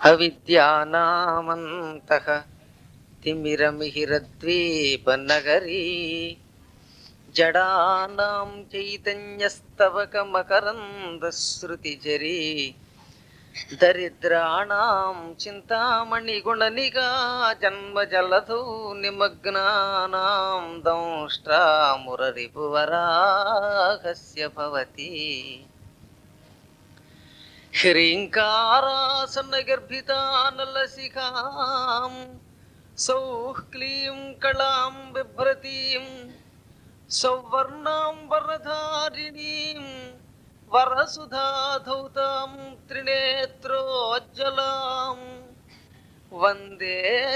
అవిద్యానామంతః తిమిరమిహిరద్వీపనగరీ జడానాం చైతన్యస్తవకమకరందశ్రుతిజరీ దరిద్రాణం చింతామణిగుణనిగా జన్మజలధౌ నిమగ్నానాం దంష్ట్రామురరిపువరాహస్య భవతి హ్రీంకారాసనగర్భితానలశిఖాం సౌః క్లీం కళాం బిభ్రతీం సౌవర్ణాం వరధారిణీం వరసుధాధౌతాం త్రినేత్రోజ్జలాం వందే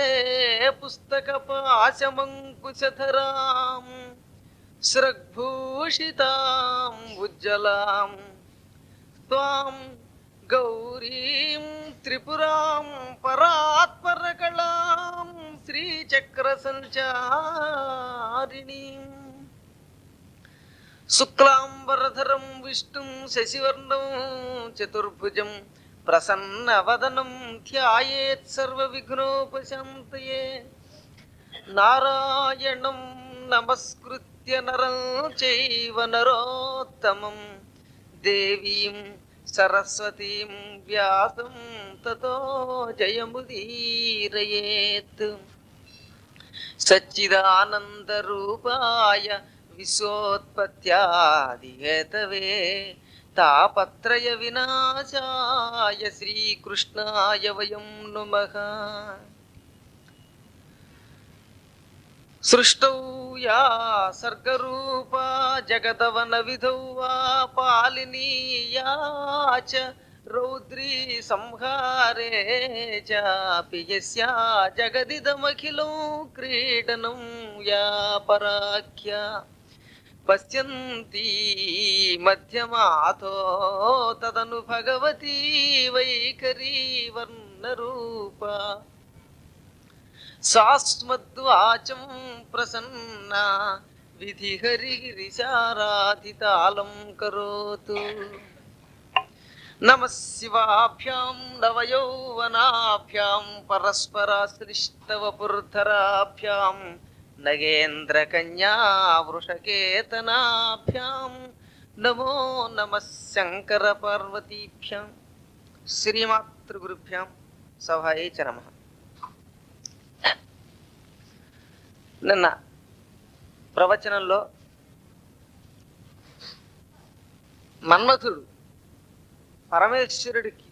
పుస్తకపాశమంకుశధరాం స్రగ్భూషితాం ఉజ్జలాం త్వాం గౌరీం త్రిపురాం పరాత్పరకళాం శ్రీచక్రసంచారిణీం శుక్లాంబరధరం విష్ణుం శశివర్ణం చతుర్భుజం ప్రసన్నవదనం ధ్యాయేత్ సర్వవిఘ్నోపశాంతయే నారాయణం నమస్కృత్య నరం చైవ నరోత్తమం దేవీం సరస్వతీం వ్యాసం తతో జయముదీరయేత్ సచ్చిదానందరూపాయ విశ్వోత్పత్యాదిహేతవే తాపత్రయ వినాశాయ శ్రీకృష్ణాయ వయం నుమః సృష్టౌ యా సర్గరూపా జగదవన విధౌ వా పాలినీయా చ రౌద్రీ సంహారే చాపి యస్యా జగదిదమఖిలం క్రీడనం యా పరాఖ్యా పశ్యంతి మధ్యమాతో తదను భగవతీ వైఖరీ వర్ణరూపా సాస్మద్వాచం ప్రసన్నా విధిహరిగిరిశారాధితాళం కరోతు నమ శివాభ్యాం నవయౌవనాభ్యాం పరస్పరాశ్లిష్టవపుర్ధరాభ్యాం నగేంద్రకన్యా వృషకేతనాభ్యాం నమో నమ శంకర పార్వతీభ్యాం శ్రీమాతృగురుభ్యాం సభాయే చ నమః నిన్న ప్రవచనంలో మన్మథుడు పరమేశ్వరుడికి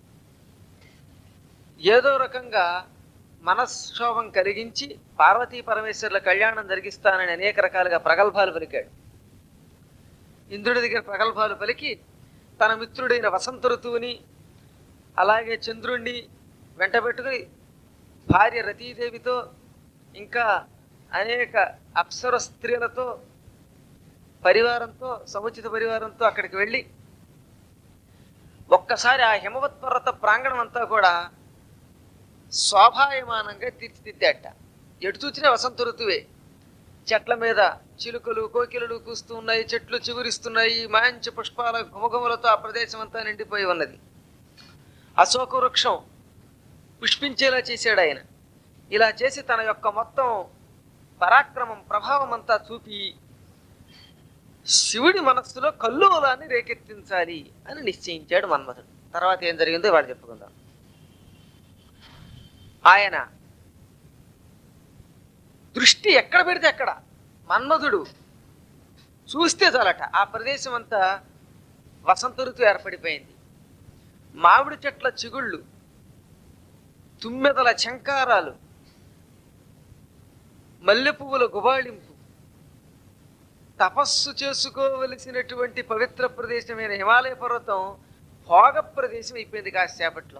ఏదో రకంగా మనస్క్షోభం కలిగించి పార్వతీ పరమేశ్వరుల కళ్యాణం జరిగిస్తానని అనేక రకాలుగా ప్రగల్భాలు పలికాడు ఇంద్రుడి దగ్గర ప్రగల్భాలు పలికి తన మిత్రుడైన వసంత ఋతువుని అలాగే చంద్రుణ్ణి వెంటబెట్టుకుని భార్య రతీదేవితో ఇంకా అనేక అప్సర స్త్రీలతో పరివారంతో సముచిత పరివారంతో అక్కడికి వెళ్ళి ఒక్కసారి ఆ హిమవత్ పర్వత ప్రాంగణం అంతా కూడా శోభాయమానంగా తీర్చిదిద్దాట ఎటు చూసినా వసంత ఋతువే చెట్ల మీద చిలుకలు కోకిలలు కూస్తూ ఉన్నాయి చెట్లు చిగురిస్తున్నాయి మంచి పుష్పాల ఘుమఘుమలతో ఆ ప్రదేశం అంతా నిండిపోయి ఉన్నది అశోక వృక్షం పుష్పించేలా చేశాడు ఆయన ఇలా చేసి తన యొక్క మొత్తం పరాక్రమం ప్రభావం అంతా చూపి శివుడి మనస్సులో కల్లోలాన్ని రేకెత్తించాలి అని నిశ్చయించాడు మన్మథుడు తర్వాత ఏం జరిగిందో వాడు చెప్పుకుందాం ఆయన దృష్టి ఎక్కడ పెడితే అక్కడ మన్మధుడు చూస్తే చాలట ఆ ప్రదేశం అంతా వసంత ఋతు ఏర్పడిపోయింది మామిడి చెట్ల చిగుళ్ళు తుమ్మెదల చంకారాలు మల్లె పువ్వుల గుబాళింపు తపస్సు చేసుకోవలసినటువంటి పవిత్ర ప్రదేశమైన హిమాలయ పర్వతం భోగ ప్రదేశం అయిపోయింది కాసేపట్లో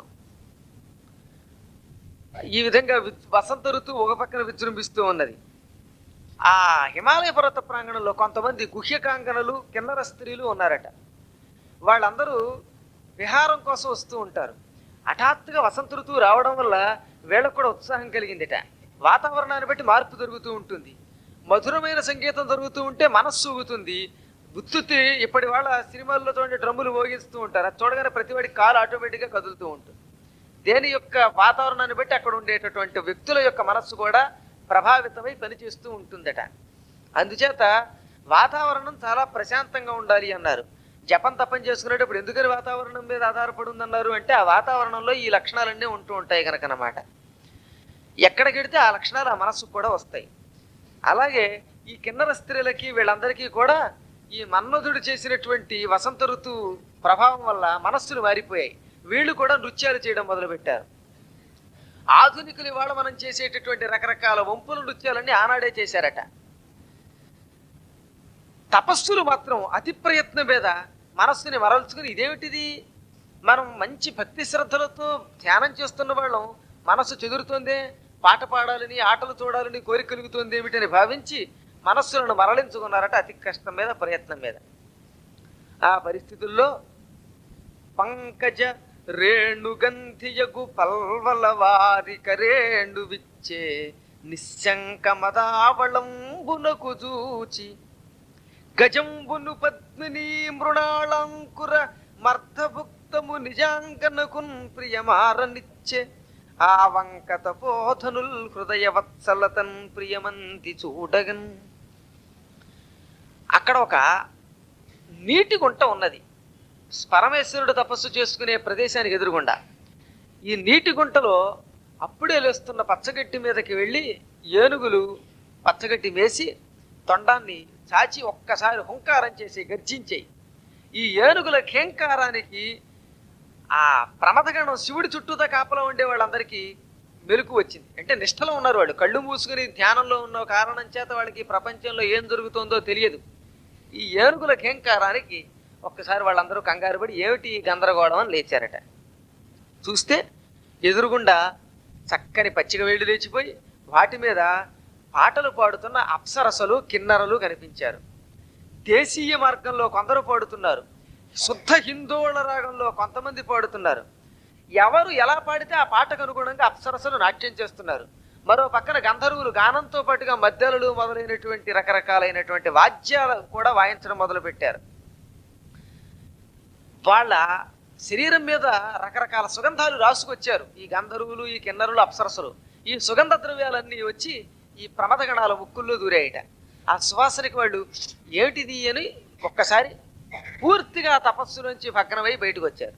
ఈ విధంగా వి- వసంత ఋతువు ఒక పక్కన విజృంభిస్తూ ఉన్నది ఆ హిమాలయ పర్వత ప్రాంగణంలో కొంతమంది గుహ్యకాంగనలు కిన్నర స్త్రీలు ఉన్నారట వాళ్ళందరూ విహారం కోసం వస్తూ ఉంటారు హఠాత్తుగా వసంత ఋతువు రావడం వల్ల వీళ్ళకు కూడా ఉత్సాహం కలిగిందిట వాతావరణాన్ని బట్టి మార్పు జరుగుతూ ఉంటుంది మధురమైన సంగీతం జరుగుతూ ఉంటే మనస్సు ఊగుతుంది ఉత్తుత్తి ఇప్పటి వాళ్ళ సినిమాల్లో చూడండి డ్రమ్ములు మోగిస్తూ ఉంటారు అది చూడగానే ప్రతివాడి కాలు ఆటోమేటిక్గా కదులుతూ ఉంటుంది దేని యొక్క వాతావరణాన్ని బట్టి అక్కడ ఉండేటటువంటి వ్యక్తుల యొక్క మనస్సు కూడా ప్రభావితమై పనిచేస్తూ ఉంటుందట అందుచేత వాతావరణం చాలా ప్రశాంతంగా ఉండాలి అన్నారు జపం తపం చేసుకునేటప్పుడు ఎందుకని వాతావరణం మీద ఆధారపడి ఉందన్నారు అంటే ఆ వాతావరణంలో ఈ లక్షణాలన్నీ ఉంటూ ఉంటాయి కనుక అన్నమాట ఎక్కడికెడితే ఆ లక్షణాలు ఆ మనస్సుకు కూడా వస్తాయి అలాగే ఈ కిన్నర స్త్రీలకి వీళ్ళందరికీ కూడా ఈ మన్మధుడు చేసినటువంటి వసంత ఋతువు ప్రభావం వల్ల మనస్సులు మారిపోయాయి వీళ్ళు కూడా నృత్యాలు చేయడం మొదలుపెట్టారు ఆధునికులు ఇవాళ మనం చేసేటటువంటి రకరకాల వంపుల నృత్యాలన్నీ ఆనాడే చేశారట తపస్సులు మాత్రం అతి ప్రయత్నం మీద మనస్సుని మరల్చుకుని ఇదేమిటిది మనం మంచి భక్తి శ్రద్ధలతో ధ్యానం చేస్తున్న వాళ్ళం మనస్సు చెదురుతోందే పాట పాడాలని ఆటలు చూడాలని కోరిక కలుగుతోంది ఏమిటని భావించి మనస్సులను మరలించుకున్నారట అతి కష్టం మీద ప్రయత్నం మీద ఆ పరిస్థితుల్లో పంకజ రేణుగంధియగు పల్వల వారిక రేణు విచ్చే నిశంక మదావళంబునకు చూచి గజంబును పద్మిని మృణాళంకుర మర్ధభుక్తము నిజాంగనకున్ ప్రియమారనిచ్చే ఆ వంకత పోధనుల్ హృదయ వత్సలతన్ ప్రియమంతి చూడగన్ అక్కడ ఒక నీటి గుంట ఉన్నది పరమేశ్వరుడు తపస్సు చేసుకునే ప్రదేశానికి ఎదురుగుండా ఈ నీటి గుంటలో అప్పుడే లేస్తున్న పచ్చగడ్డి మీదకి వెళ్ళి ఏనుగులు పచ్చగడ్డి మేసి తొండాన్ని చాచి ఒక్కసారి హుంకారం చేసి గర్జించేయి ఈ ఏనుగుల ఖేంకారానికి ఆ ప్రమదగణం శివుడి చుట్టూతా కాపలా ఉండే వాళ్ళందరికీ మెలకు వచ్చింది అంటే నిష్టలో ఉన్నారు వాళ్ళు కళ్ళు మూసుకుని ధ్యానంలో ఉన్న కారణం చేత వాళ్ళకి ప్రపంచంలో ఏం జరుగుతుందో తెలియదు ఈ ఏనుగుల ఖేంకారానికి ఒక్కసారి వాళ్ళందరూ కంగారు పడి ఏమిటి ఈ గందరగోళం అని లేచారట చూస్తే ఎదురుగుండా చక్కని పచ్చిక వేళ్ళు లేచిపోయి వాటి మీద పాటలు పాడుతున్న అప్సరసలు కిన్నరలు కనిపించారు దేశీయ మార్గంలో కొందరు పాడుతున్నారు శుద్ధ హిందోళ రాగంలో కొంతమంది పాడుతున్నారు ఎవరు ఎలా పాడితే ఆ పాటకు అనుగుణంగా అప్సరసలు నాట్యం చేస్తున్నారు మరో పక్కన గంధర్వులు గానంతో పాటుగా మద్దెలలు మొదలైనటువంటి రకరకాలైనటువంటి వాద్యాలు కూడా వాయించడం మొదలుపెట్టారు వాళ్ళ శరీరం మీద రకరకాల సుగంధాలు రాసుకొచ్చారు ఈ గంధర్వులు ఈ కిన్నరులు అప్సరసలు ఈ సుగంధ ద్రవ్యాలన్నీ వచ్చి ఈ ప్రమదగణాల ముక్కుల్లో దూరాయట ఆ సువాసనకి వాళ్ళు ఏమిటిది అని ఒక్కసారి పూర్తిగా తపస్సు నుంచి భగ్నమై బయటకు వచ్చారు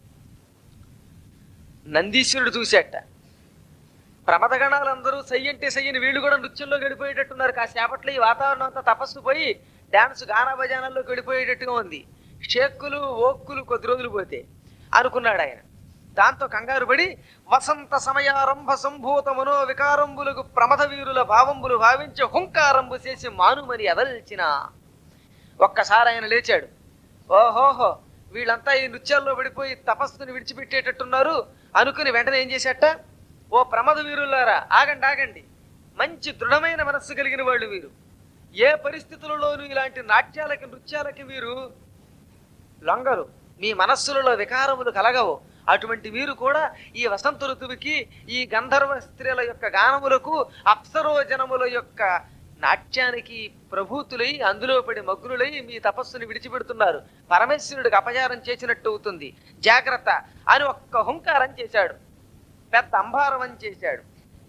నందీశ్వరుడు చూశాట ప్రమదగణాలందరూ సై అంటే సయ్యని వీళ్ళు కూడా నృత్యంలో గడిపోయేటట్టున్నారు కాసేపట్లో ఈ వాతావరణం అంతా తపస్సు పోయి డాన్స్ గానా భజానాల్లో గడిపోయేటట్టుగా ఉంది షేక్కులు ఓక్కులు కొద్ది రోజులు పోతే అనుకున్నాడు ఆయన దాంతో కంగారు పడి వసంత సమయారంభ సంభూత మనో వికారంబులకు ప్రమద వీరుల భావంబులు భావించి హుంకారంబు చేసి మానుమని అదల్చిన ఒక్కసారి ఆయన లేచాడు ఓహోహో వీళ్ళంతా ఈ నృత్యాల్లో పడిపోయి తపస్సుని విడిచిపెట్టేటట్టున్నారు అనుకుని వెంటనే ఏం చేశాట ఓ ప్రమద వీరులారా ఆగండి ఆగండి మంచి దృఢమైన మనస్సు కలిగిన వాళ్ళు వీరు ఏ పరిస్థితులలోనూ ఇలాంటి నాట్యాలకి నృత్యాలకి వీరు లొంగరు మీ మనస్సులలో వికారములు కలగవు అటువంటి వీరు కూడా ఈ వసంత ఋతువుకి ఈ గంధర్వ స్త్రీల యొక్క గానములకు అప్సరోజనముల యొక్క నాట్యానికి ప్రభూతులై అందులో పడి మగ్గులై మీ తపస్సుని విడిచిపెడుతున్నారు పరమేశ్వరుడికి అపచారం చేసినట్టు అవుతుంది జాగ్రత్త అని ఒక్క హుంకారం చేశాడు పెద్ద అంబారవం చేశాడు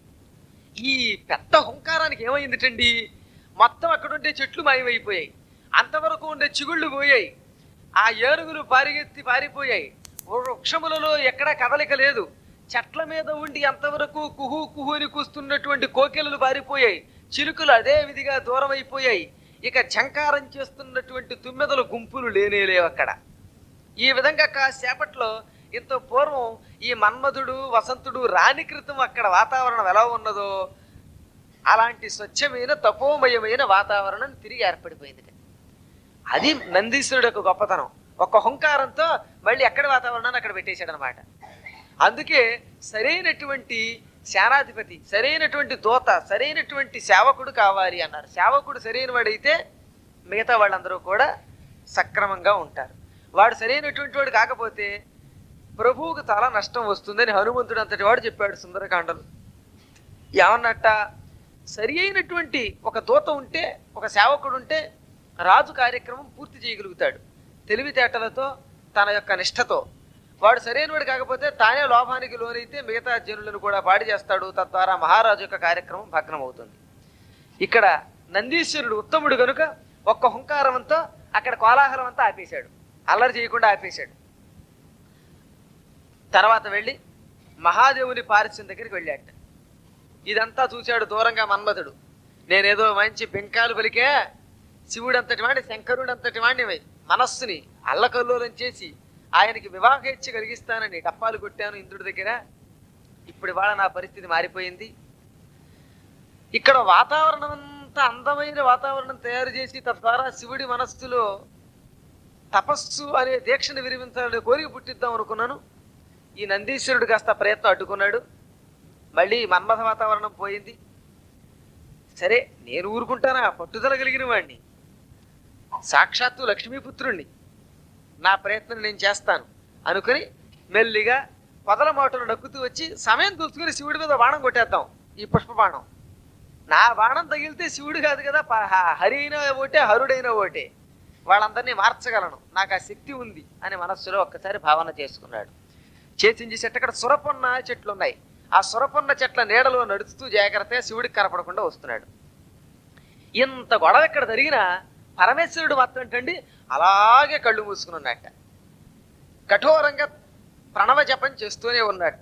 ఈ పెద్ద హుంకారానికి ఏమైందిటండి మొత్తం అక్కడ ఉండే చెట్లు మాయమైపోయాయి అంతవరకు ఉండే చిగుళ్ళు పోయాయి ఆ ఏనుగులు పారిగెత్తి పారిపోయాయి వృక్షములలో ఎక్కడా కదలిక లేదు చెట్ల మీద ఉండి అంతవరకు కుహు కుహు అని కూస్తున్నటువంటి కోకిలలు పారిపోయాయి చిలుకలు అదే విధిగా దూరం అయిపోయాయి ఇక ఝంకారం చేస్తున్నటువంటి తుమ్మెదల గుంపులు లేనే లేవు అక్కడ ఈ విధంగా కాసేపట్లో ఇంత పూర్వం ఈ మన్మధుడు వసంతుడు రాని క్రితం అక్కడ వాతావరణం ఎలా ఉన్నదో అలాంటి స్వచ్ఛమైన తపోమయమైన వాతావరణం తిరిగి ఏర్పడిపోయింది అది నందీశ్వరుడు యొక్క గొప్పతనం ఒక హుంకారంతో మళ్ళీ ఎక్కడి వాతావరణాన్ని అక్కడ పెట్టేశాడు అనమాట అందుకే సరైనటువంటి సేనాధిపతి సరైనటువంటి దోత సరైనటువంటి సేవకుడు కావాలి అన్నారు సేవకుడు సరైన వాడైతే మిగతా వాళ్ళందరూ కూడా సక్రమంగా ఉంటారు వాడు సరైనటువంటి వాడు కాకపోతే ప్రభువుకు చాలా నష్టం వస్తుందని హనుమంతుడు అంతటి వాడు చెప్పాడు సుందరకాండలు ఏమన్నట్ట సరి అయినటువంటి ఒక దూత ఉంటే ఒక సేవకుడు ఉంటే రాజు కార్యక్రమం పూర్తి చేయగలుగుతాడు తెలివితేటలతో తన యొక్క నిష్ఠతో వాడు సరైనవాడు కాకపోతే తానే లోపానికి లోనైతే మిగతా జనులను కూడా పాడి చేస్తాడు తద్వారా మహారాజు యొక్క కార్యక్రమం భగ్నం అవుతుంది ఇక్కడ నందీశ్వరుడు ఉత్తముడు గనుక ఒక్క హుంకారంతో అక్కడ కోలాహలం అంతా ఆపేశాడు అల్లరి చేయకుండా ఆపేశాడు తర్వాత వెళ్ళి మహాదేవుని పారిశ్యం దగ్గరికి వెళ్ళాట ఇదంతా చూశాడు దూరంగా మన్మథుడు నేనేదో మంచి బెంకాలు పలికే శివుడు అంతటి వాడిని శంకరుడు అంతటి వాడిని మనస్సుని అల్లకల్లోలం చేసి ఆయనకి వివాహేచ్ఛ కలిగిస్తానని డప్పాలు కొట్టాను ఇంద్రుడి దగ్గర ఇప్పుడు ఇవాళ నా పరిస్థితి మారిపోయింది ఇక్కడ వాతావరణం అంతా అందమైన వాతావరణం తయారు చేసి తద్వారా శివుడి మనస్సులో తపస్సు అనే దీక్షను విరివించాలని కోరిక పుట్టిద్దాం అనుకున్నాను ఈ నందీశ్వరుడు కాస్త ప్రయత్నం అడ్డుకున్నాడు మళ్ళీ మన్మథ వాతావరణం పోయింది సరే నేను ఊరుకుంటానా పట్టుదల కలిగిన వాడిని సాక్షాత్తు లక్ష్మీపుత్రుణ్ణి నా ప్రయత్నం నేను చేస్తాను అనుకుని మెల్లిగా పొదల మాటలు నక్కుతూ వచ్చి సమయం చూసుకుని శివుడి మీద బాణం కొట్టేద్దాం ఈ పుష్ప బాణం నా బాణం తగిలితే శివుడు కాదు కదా ప- హ- హరి అయినా ఒకటే హరుడైన ఒకటే వాళ్ళందరినీ మార్చగలను నాకు ఆ శక్తి ఉంది అని మనస్సులో ఒక్కసారి భావన చేసుకున్నాడు చేసించి చెట్టు అక్కడ సురపొన్న చెట్లు ఉన్నాయి ఆ సురపొన్న చెట్ల నీడలో నడుస్తూ జాగ్రత్తగా శివుడికి కనపడకుండా వస్తున్నాడు ఇంత గొడవ ఇక్కడ జరిగినా పరమేశ్వరుడు మాత్రం ఏంటండి అలాగే కళ్ళు మూసుకుని ఉన్నట్ట కఠోరంగా ప్రణవ జపం చేస్తూనే ఉన్నట్ట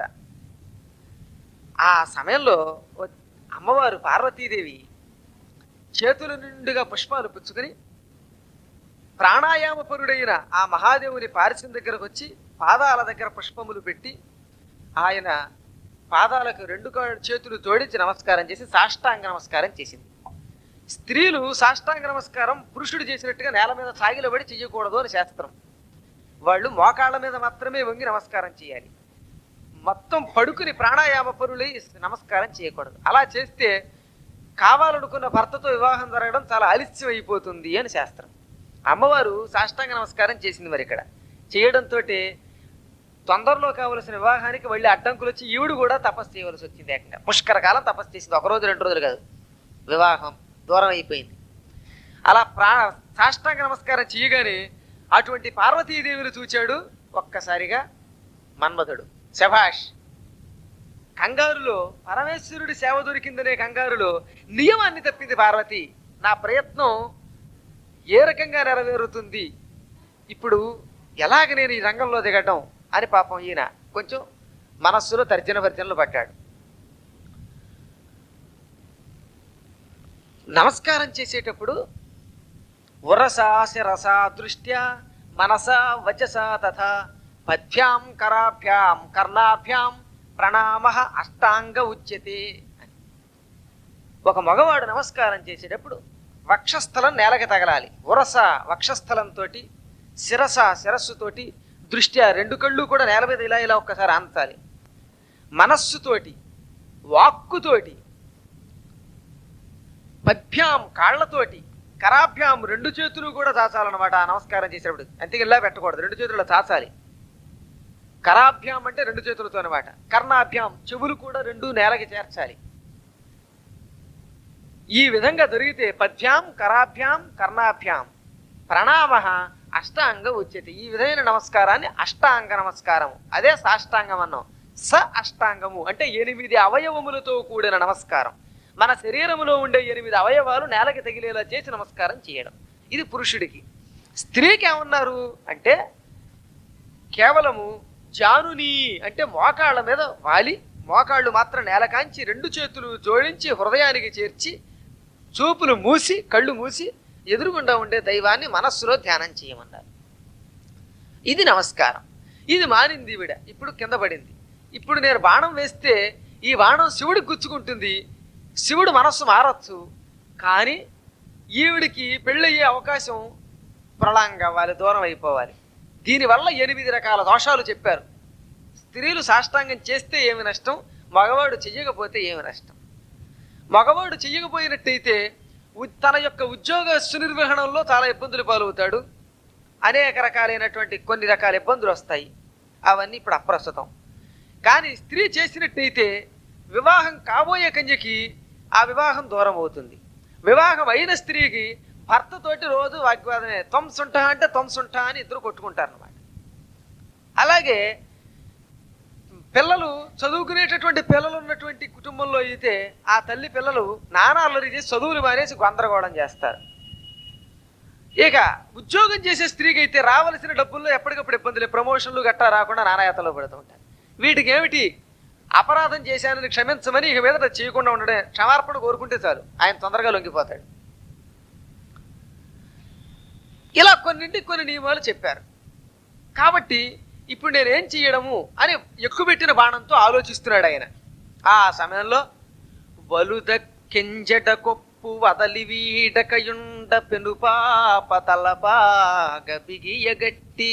ఆ సమయంలో ఓ అమ్మవారు పార్వతీదేవి చేతుల నిండుగా పుష్పాలు పుచ్చుకొని ప్రాణాయామపరుడైన ఆ మహాదేవుని పారిశ్యం దగ్గరకు వచ్చి పాదాల దగ్గర పుష్పములు పెట్టి ఆయన పాదాలకు రెండు కా- చేతులు జోడించి నమస్కారం చేసి సాష్టాంగ నమస్కారం చేసింది స్త్రీలు సాష్టాంగ నమస్కారం పురుషుడు చేసినట్టుగా నేల మీద సాగిలబడి చెయ్యకూడదు అని శాస్త్రం వాళ్ళు మోకాళ్ళ మీద మాత్రమే వంగి నమస్కారం చేయాలి మొత్తం పడుకుని ప్రాణాయామ పరులై నమస్కారం చేయకూడదు అలా చేస్తే కావాలనుకున్న భర్తతో వివాహం జరగడం చాలా ఆలస్యం అయిపోతుంది అని శాస్త్రం అమ్మవారు సాష్టాంగ నమస్కారం చేసింది మరి ఇక్కడ చేయడంతో తొందరలో కావలసిన వివాహానికి వెళ్ళి అడ్డంకులు వచ్చి ఈవిడు కూడా తపస్సు చేయవలసి వచ్చింది ఏకంగా పుష్కర కాలం తపస్సు చేసింది ఒక రోజు రెండు రోజులు కాదు వివాహం దూరం అయిపోయింది అలా ప్రా సాష్టాంగ నమస్కారం చేయగానే అటువంటి పార్వతీదేవిని చూచాడు ఒక్కసారిగా మన్మధుడు శభాష్ కంగారులో పరమేశ్వరుడి సేవ దొరికిందనే కంగారులో నియమాన్ని తప్పింది పార్వతి నా ప్రయత్నం ఏ రకంగా నెరవేరుతుంది ఇప్పుడు ఎలాగ నేను ఈ రంగంలో దిగడం అని పాపం ఈయన కొంచెం మనస్సులో తర్జన భర్జనలు పడ్డాడు నమస్కారం చేసేటప్పుడు ఉరసా శిరసా దృష్ట్యా మనసా వచసా తథా పద్భ్యాం కరాభ్యాం కర్ణాభ్యాం ప్రణామ అష్టాంగ ఉచ్యతే అని. ఒక మగవాడు నమస్కారం చేసేటప్పుడు వక్షస్థలం నేలకి తగలాలి ఉరస వక్షస్థలంతో శిరస శిరస్సుతోటి దృష్ట్యా రెండు కళ్ళు కూడా నేల మీద ఇలా ఇలా ఒక్కసారి ఆంచాలి మనస్సుతోటి వాక్కుతోటి పద్భ్యాం కాళ్లతోటి కరాభ్యాం రెండు చేతులు కూడా చాచాలన్నమాట ఆ నమస్కారం చేసేటప్పుడు అంతే ఇలా పెట్టకూడదు రెండు చేతులు చాచాలి కరాభ్యాం అంటే రెండు చేతులతో అనమాట కర్ణాభ్యాం చెవులు కూడా రెండు నేలకి చేర్చాలి ఈ విధంగా జరిగితే పద్భ్యాం కరాభ్యాం కర్ణాభ్యాం ప్రణామ అష్టాంగ ఉచ్యతే ఈ విధమైన నమస్కారాన్ని అష్టాంగ నమస్కారము అదే సాష్టాంగం అన్నాం స అష్టాంగము అంటే ఎనిమిది అవయవములతో కూడిన నమస్కారం మన శరీరములో ఉండే ఎనిమిది అవయవాలు నేలకి తగిలేలా చేసి నమస్కారం చేయడం ఇది పురుషుడికి స్త్రీకి ఏమన్నారు అంటే కేవలము జానుని అంటే మోకాళ్ళ మీద వాలి మోకాళ్ళు మాత్రం నేలకాంచి రెండు చేతులు జోడించి హృదయానికి చేర్చి చూపులు మూసి కళ్ళు మూసి ఎదురుగుండా ఉండే దైవాన్ని మనస్సులో ధ్యానం చేయమన్నారు ఇది నమస్కారం ఇది మానింది ఈవిడ ఇప్పుడు కింద పడింది ఇప్పుడు నేను బాణం వేస్తే ఈ బాణం శివుడికి గుచ్చుకుంటుంది శివుడు మనస్సు మారచ్చు కానీ ఈవిడికి పెళ్ళయ్యే అవకాశం ప్రళంగా అవ్వాలి దూరం అయిపోవాలి దీనివల్ల ఎనిమిది రకాల దోషాలు చెప్పారు స్త్రీలు సాష్టాంగం చేస్తే ఏమి నష్టం మగవాడు చెయ్యకపోతే ఏమి నష్టం మగవాడు చెయ్యకపోయినట్టయితే ఉ- తన యొక్క ఉద్యోగ సునిర్వహణంలో చాలా ఇబ్బందులు పాలవుతాడు అనేక రకాలైనటువంటి కొన్ని రకాల ఇబ్బందులు వస్తాయి అవన్నీ ఇప్పుడు అప్రస్తుతం కానీ స్త్రీ చేసినట్టయితే వివాహం కాబోయే కన్యకి ఆ వివాహం దూరం అవుతుంది వివాహం అయిన స్త్రీకి భర్తతోటి రోజు వాగ్వాదమే తొంసుంట అంటే తొంసుంట అని ఇద్దరు కొట్టుకుంటారు అనమాట అలాగే పిల్లలు చదువుకునేటటువంటి పిల్లలు ఉన్నటువంటి కుటుంబంలో అయితే ఆ తల్లి పిల్లలు నానా అల్లరి చేసి చదువులు మానేసి గందరగోళం చేస్తారు ఇక ఉద్యోగం చేసే స్త్రీకి అయితే రావలసిన డబ్బుల్లో ఎప్పటికప్పుడు ఇబ్బందులు ప్రమోషన్లు గట్టా రాకుండా నానాయాతలో పడుతూ ఉంటారు వీటికి ఏమిటి అపరాధం చేశానని క్షమించమని ఇక మీద చేయకుండా ఉండడే క్షమార్పణ కోరుకుంటే చాలు ఆయన తొందరగా లొంగిపోతాడు ఇలా కొన్నింటి కొన్ని నియమాలు చెప్పారు కాబట్టి ఇప్పుడు నేనేం చేయడము అని ఎక్కుపెట్టిన బాణంతో ఆలోచిస్తున్నాడు ఆయన ఆ సమయంలో వలుద కెంజడ కొప్పు వదలి వీడకయుండ పెనుపాప తలపాగ బిగియగట్టి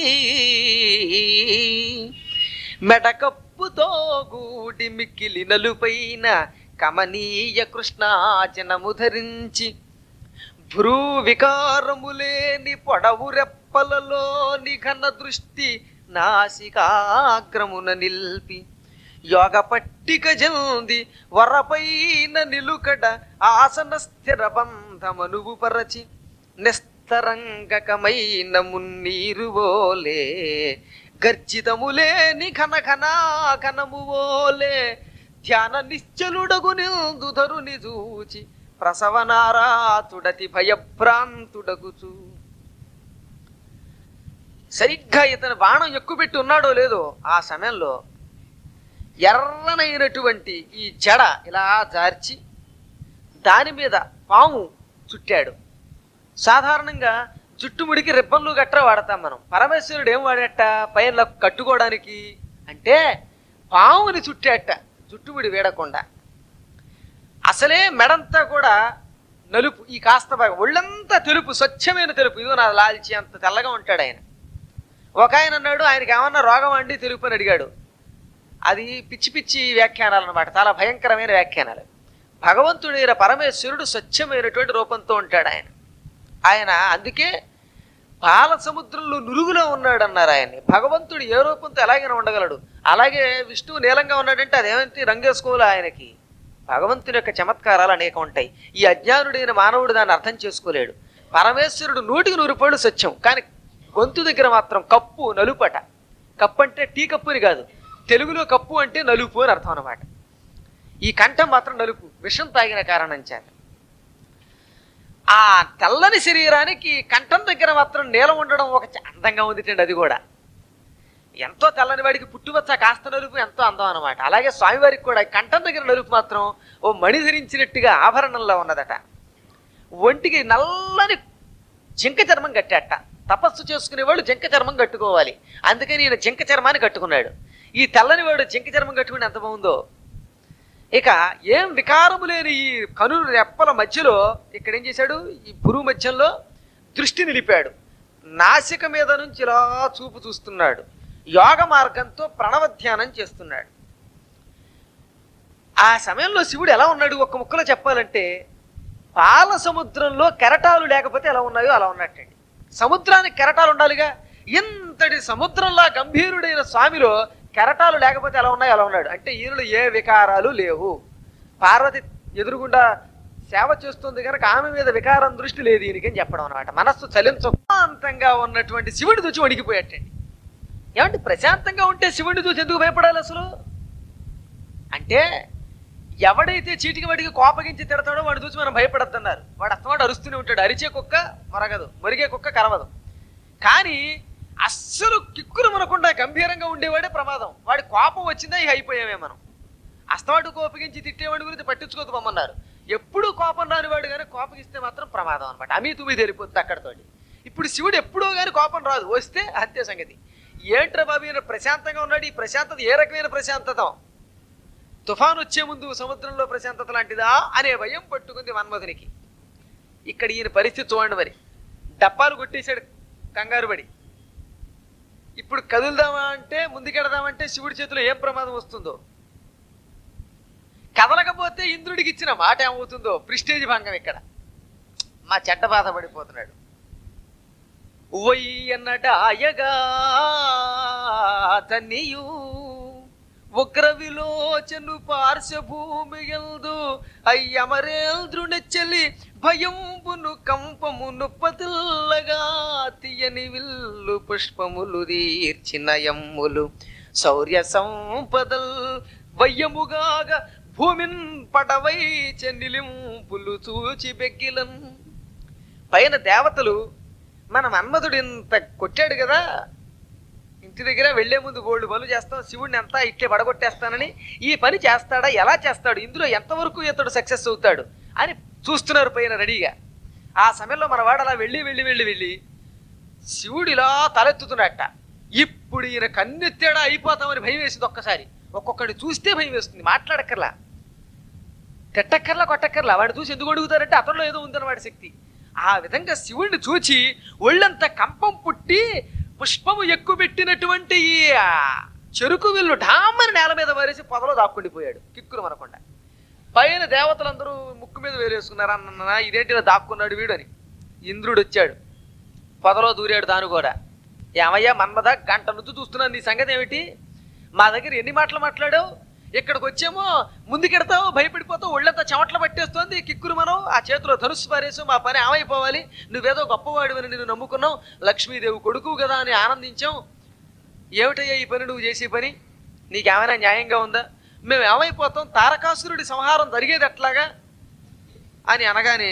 మెడకప్పుతో గూడి మిక్కిలి నలుపైన కమనీయ కృష్ణాచనము ధరించి భ్రూ వికారములేని పొడవు రెప్పలలోని ఘన దృష్టి నాసికాగ్రమున నిల్పి యోగ పట్టిక జల్ది వరపైన నిలుకడ ఆసన స్థిర బంధమనువు పరచి నిస్తరంగకమైన మున్నీరు ఓలే గర్జితములేని ఘన ఘనా ఘనము ఓలే ధ్యాన నిశ్చలుడగు నిందు ధరుని చూచి ప్రసవనారాతుడతి భయభ్రాంతుడగుచు సరిగ్గా ఇతను బాణం ఎక్కుపెట్టి ఉన్నాడో లేదో ఆ సమయంలో ఎర్రనైనటువంటి ఈ జడ ఇలా జార్చి దాని మీద పాము చుట్టాడు సాధారణంగా జుట్టుముడికి రిబ్బన్లు గట్రా వాడతాం మనం పరమేశ్వరుడు ఏం వాడట పైన కట్టుకోవడానికి అంటే పాముని చుట్టాట జుట్టుముడి వేడకుండా అసలే మెడంతా కూడా నలుపు ఈ కాస్త భాగం ఒళ్ళంతా తెలుపు స్వచ్ఛమైన తెలుపు ఇదిగో నా లాల్చి అంత తెల్లగా ఉంటాడు ఆయన ఒక ఆయన అన్నాడు ఆయనకి ఏమన్నా రోగం అండి తెలుపు అని అడిగాడు అది పిచ్చి పిచ్చి వ్యాఖ్యానాలు అనమాట చాలా భయంకరమైన వ్యాఖ్యానాలు భగవంతుడైన పరమేశ్వరుడు స్వచ్ఛమైనటువంటి రూపంతో ఉంటాడు ఆయన ఆయన అందుకే పాల సముద్రంలో నురుగులో ఉన్నాడు అన్నారు ఆయన్ని భగవంతుడు ఏ రూపంతో ఎలాగైనా ఉండగలడు అలాగే విష్ణువు నీలంగా ఉన్నాడంటే అదేమంటే రంగేసుకోవాలి ఆయనకి భగవంతుని యొక్క చమత్కారాలు అనేకం ఉంటాయి ఈ అజ్ఞానుడైన మానవుడు దాన్ని అర్థం చేసుకోలేడు పరమేశ్వరుడు నూటికి నూరు పళ్ళు సత్యం కానీ గొంతు దగ్గర మాత్రం కప్పు నలుపట కప్పు అంటే టీ కప్పుని కాదు తెలుగులో కప్పు అంటే నలుపు అని అర్థం అనమాట ఈ కంఠం మాత్రం నలుపు విషం తాగిన కారణం చేత ఆ తెల్లని శరీరానికి కంఠం దగ్గర మాత్రం నీలం ఉండడం ఒక చ- అందంగా ఉంది అది కూడా ఎంతో తెల్లని వాడికి పుట్టువచ్చ కాస్త నలుపు ఎంతో అందం అనమాట అలాగే స్వామివారికి కూడా కంఠం దగ్గర నలుపు మాత్రం ఓ మణి ధరించినట్టుగా ఆభరణంలో ఉన్నదట ఒంటికి నల్లని జింక చర్మం కట్టాట తపస్సు చేసుకునే వాళ్ళు జింక చర్మం కట్టుకోవాలి అందుకని ఈయన జింక చర్మాన్ని కట్టుకున్నాడు ఈ తెల్లని వాడు జింక చర్మం కట్టుకుని ఎంత బాగుందో ఇక ఏం వికారము లేని ఈ కనులు రెప్పల మధ్యలో ఇక్కడ ఏం చేశాడు ఈ పురుగు మధ్యంలో దృష్టి నిలిపాడు నాసిక మీద నుంచి ఇలా చూపు చూస్తున్నాడు యోగ మార్గంతో ప్రణవ ధ్యానం చేస్తున్నాడు ఆ సమయంలో శివుడు ఎలా ఉన్నాడు ఒక్క ముక్కలో చెప్పాలంటే పాల సముద్రంలో కెరటాలు లేకపోతే ఎలా ఉన్నాయో అలా ఉన్నట్టండి సముద్రానికి కెరటాలు ఉండాలిగా ఇంతటి సముద్రంలా గంభీరుడైన స్వామిలో కెరటాలు లేకపోతే ఎలా ఉన్నాయో అలా ఉన్నాడు అంటే ఈయనలో ఏ వికారాలు లేవు పార్వతి ఎదురుగుండా సేవ చేస్తుంది కనుక ఆమె మీద వికారం దృష్టి లేదు ఈయనకని చెప్పడం అనమాట మనస్సు చలించంతంగా ఉన్నటువంటి శివుడి చూచి వణికిపోయాటండి ఏమంటే ప్రశాంతంగా ఉంటే శివుడిని చూసి ఎందుకు భయపడాలి అసలు అంటే ఎవడైతే చీటికి వాడికి కోపగించి తిడతాడో వాడు చూసి మనం భయపడద్దన్నారు వాడు అస్తమాడు అరుస్తూనే ఉంటాడు అరిచే కుక్క మొరగదు మొరిగే కుక్క కరవదు కానీ అస్సలు కిక్కులు మనకుండా గంభీరంగా ఉండేవాడే ప్రమాదం వాడి కోపం వచ్చిందా ఇక అయిపోయామే మనం అస్తమాటు కోపగించి తిట్టేవాడి గురించి పట్టించుకోదు పొమ్మన్నారు ఎప్పుడు కోపం రానివాడు కానీ కోపగిస్తే మాత్రం ప్రమాదం అనమాట అమీతు మీద వెళ్ళిపోతుంది అక్కడతోటి ఇప్పుడు శివుడు ఎప్పుడో కానీ కోపం రాదు వస్తే అంతే సంగతి ఏంట్రా బాబు ఈయన ప్రశాంతంగా ఉన్నాడు ఈ ప్రశాంతత ఏ రకమైన ప్రశాంతత తుఫాన్ వచ్చే ముందు సముద్రంలో ప్రశాంతత లాంటిదా అనే భయం పట్టుకుంది మన్మధునికి ఇక్కడ ఈయన పరిస్థితి చూడండి మరి డప్పాలు కొట్టేశాడు కంగారు పడి ఇప్పుడు కదులుదామా అంటే ముందుకెడదామంటే శివుడి చేతిలో ఏం ప్రమాదం వస్తుందో కదలకపోతే ఇంద్రుడికి ఇచ్చిన మాట ఏమవుతుందో ప్రిస్టేజ్ భంగం ఇక్కడ మా చెడ్డ బాధ పడిపోతున్నాడు ఒయ్యన్నడాయగా తనియు ఉగ్ర విలోచను పార్శ్వభూమి ఎందు అయ్యమరేంద్రునెచ్చలి భయంబును కంపమును పతిల్లగా తీయని విల్లు పుష్పములు తీర్చిన యమ్ములు శౌర్య సంపదల్ వయ్యముగాగ భూమిన్ పడవై చెన్నిలింపులు చూచి బెగ్గిలన్ పైన దేవతలు మన మన్మధుడు ఇంత కొట్టాడు కదా ఇంటి దగ్గర వెళ్లే ముందు గోల్డ్ పనులు చేస్తాం శివుడిని అంతా ఇట్లే పడగొట్టేస్తానని ఈ పని చేస్తాడా ఎలా చేస్తాడు ఇందులో ఎంతవరకు ఇతడు సక్సెస్ అవుతాడు అని చూస్తున్నారు పైన రెడీగా ఆ సమయంలో మన వాడు అలా వెళ్ళి వెళ్ళి వెళ్ళి వెళ్ళి శివుడు ఇలా తలెత్తుతున్నట్ట ఇప్పుడు ఈయన కన్నెత్తేడా అయిపోతామని భయం వేసింది ఒక్కసారి ఒక్కొక్కడిని చూస్తే భయం వేస్తుంది మాట్లాడక్కర్లా తిట్టక్కర్లా కొట్టక్కర్లా వాడు చూసి ఎందుకు అడుగుతారంటే అతనిలో ఏదో ఉందని వాడి శక్తి ఆ విధంగా శివుణ్ణి చూచి ఒళ్ళంత కంపం పుట్టి పుష్పము ఎక్కుపెట్టినటువంటి ఈ ఆ, చెరుకు విల్లు ఢామని నేల మీద వారేసి పొదలో దాక్కుండిపోయాడు కిక్కురు మనకుండా పైన దేవతలందరూ ముక్కు మీద వేరేసుకున్నారు అన్న ఇదేంటి ఇలా దాక్కున్నాడు వీడు అని ఇంద్రుడు వచ్చాడు పొదలో దూరాడు దాని కూడా ఏమయ్యా మన్మద గంట నుంచి చూస్తున్నాను నీ సంగతి ఏమిటి మా దగ్గర ఎన్ని మాటలు మాట్లాడావు ఇక్కడికి వచ్చేమో ముందుకెడతావు భయపడిపోతావు ఒళ్ళంతా చెమట్లు పట్టేస్తోంది కిక్కురు మనం ఆ చేతిలో ధనుసు పారేసు మా పని ఏమైపోవాలి నువ్వేదో గొప్పవాడివని నిన్ను నమ్ముకున్నావు లక్ష్మీదేవి కొడుకు కదా అని ఆనందించాం ఏమిటయ్యా ఈ పని నువ్వు చేసే పని నీకేమైనా న్యాయంగా ఉందా మేము ఏమైపోతాం తారకాసురుడి సంహారం జరిగేది ఎట్లాగా అని అనగానే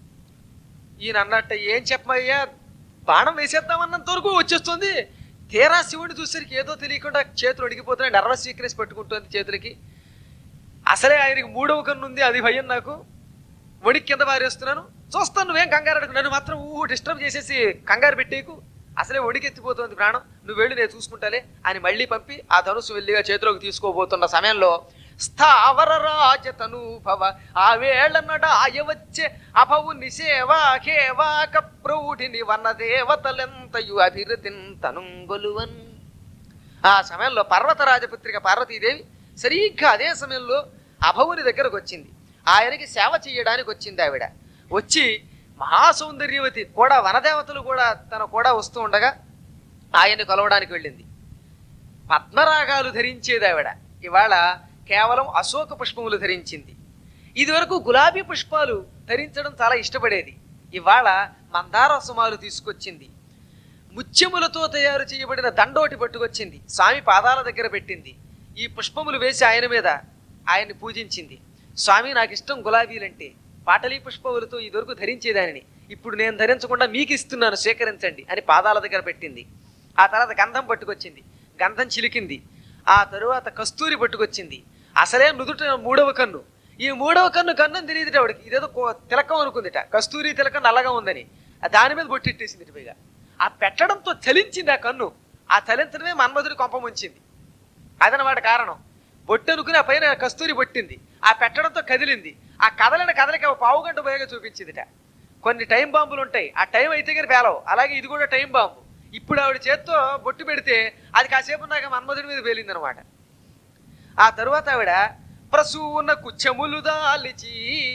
ఈయన అన్నట్ట ఏం చెప్పమయ్యా బాణం వేసేద్దామన్నంత వరకు వచ్చేస్తుంది తీరా శివుడిని చూసరికి ఏదో తెలియకుండా చేతులు అడిగిపోతున్నాయి నర్వస్ వీక్నెస్ పట్టుకుంటుంది చేతులకి అసలే ఆయనకి మూడవ కన్ను ఉంది అది భయం నాకు వణికి కింద పారేస్తున్నాను చూస్తాను నువ్వేం కంగారు అడుగు నన్ను మాత్రం ఊహు డిస్టర్బ్ చేసేసి కంగారు పెట్టేకు అసలే వణికెత్తిపోతుంది ప్రాణం నువ్వు వెళ్ళి నేను చూసుకుంటాలే అని మళ్ళీ పంపి ఆ ధనుసు వెళ్ళిగా చేతిలోకి తీసుకోబోతున్న సమయంలో స్థావర రాజతనూభవ ఆ వేళనడ ఆయవచ్చే అభవు నిసేవా ఖేవాక ప్రౌఢిని వన దేవతలెంతయు అభివృద్ధిన్ తనుంగొలువన్ ఆ సమయంలో పర్వత రాజపుత్రిక పార్వతీదేవి సరిగ్గా అదే సమయంలో అభవుని దగ్గరకు వచ్చింది ఆయనకి సేవ చేయడానికి వచ్చింది ఆవిడ వచ్చి మహాసౌందర్యవతి కూడా వనదేవతలు కూడా తన కూడా వస్తూ ఉండగా ఆయన్ని కొలవడానికి వెళ్ళింది పద్మరాగాలు ధరించేది ఆవిడ ఇవాళ కేవలం అశోక పుష్పములు ధరించింది ఇదివరకు గులాబీ పుష్పాలు ధరించడం చాలా ఇష్టపడేది ఇవాళ మందార సుమాలు తీసుకొచ్చింది ముత్యములతో తయారు చేయబడిన దండోటి పట్టుకొచ్చింది స్వామి పాదాల దగ్గర పెట్టింది ఈ పుష్పములు వేసి ఆయన మీద ఆయన్ని పూజించింది స్వామి నాకు ఇష్టం గులాబీలంటే పాటలీ పుష్పములతో ఇదివరకు ధరించేదానిని ఇప్పుడు నేను ధరించకుండా మీకు ఇస్తున్నాను స్వీకరించండి అని పాదాల దగ్గర పెట్టింది ఆ తర్వాత గంధం పట్టుకొచ్చింది గంధం చిలికింది ఆ తరువాత కస్తూరి పట్టుకొచ్చింది అసలే నుదుట మూడవ కన్ను ఈ మూడవ కన్ను కన్నం తెలియదుట ఆవిడకి ఇదేదో కో- తిలకం అనుకుందిట కస్తూరి తిలకం నల్లగా ఉందని ఆ దాని మీద బొట్టిట్టేసింది పైగా ఆ పెట్టడంతో చలించింది ఆ కన్ను ఆ చలించడమే మన్మధుడి కొంప ముంచింది అదనమాట కారణం బొట్టు అనుకుని ఆ పైన కస్తూరి బొట్టింది ఆ పెట్టడంతో కదిలింది ఆ కదలిన కదలిక ఒక పావు గంట పోయాక చూపించిందిట కొన్ని టైం బాంబులు ఉంటాయి ఆ టైం అయితే కానీ పేలవు అలాగే ఇది కూడా టైం బాంబు ఇప్పుడు ఆవిడ చేత్తో బొట్టు పెడితే అది కాసేపు నాకు మన్మధుడి మీద పేలిందనమాట ఆ తరువాత ఆవిడ ప్రసూన కుచ్చములు దాలిచి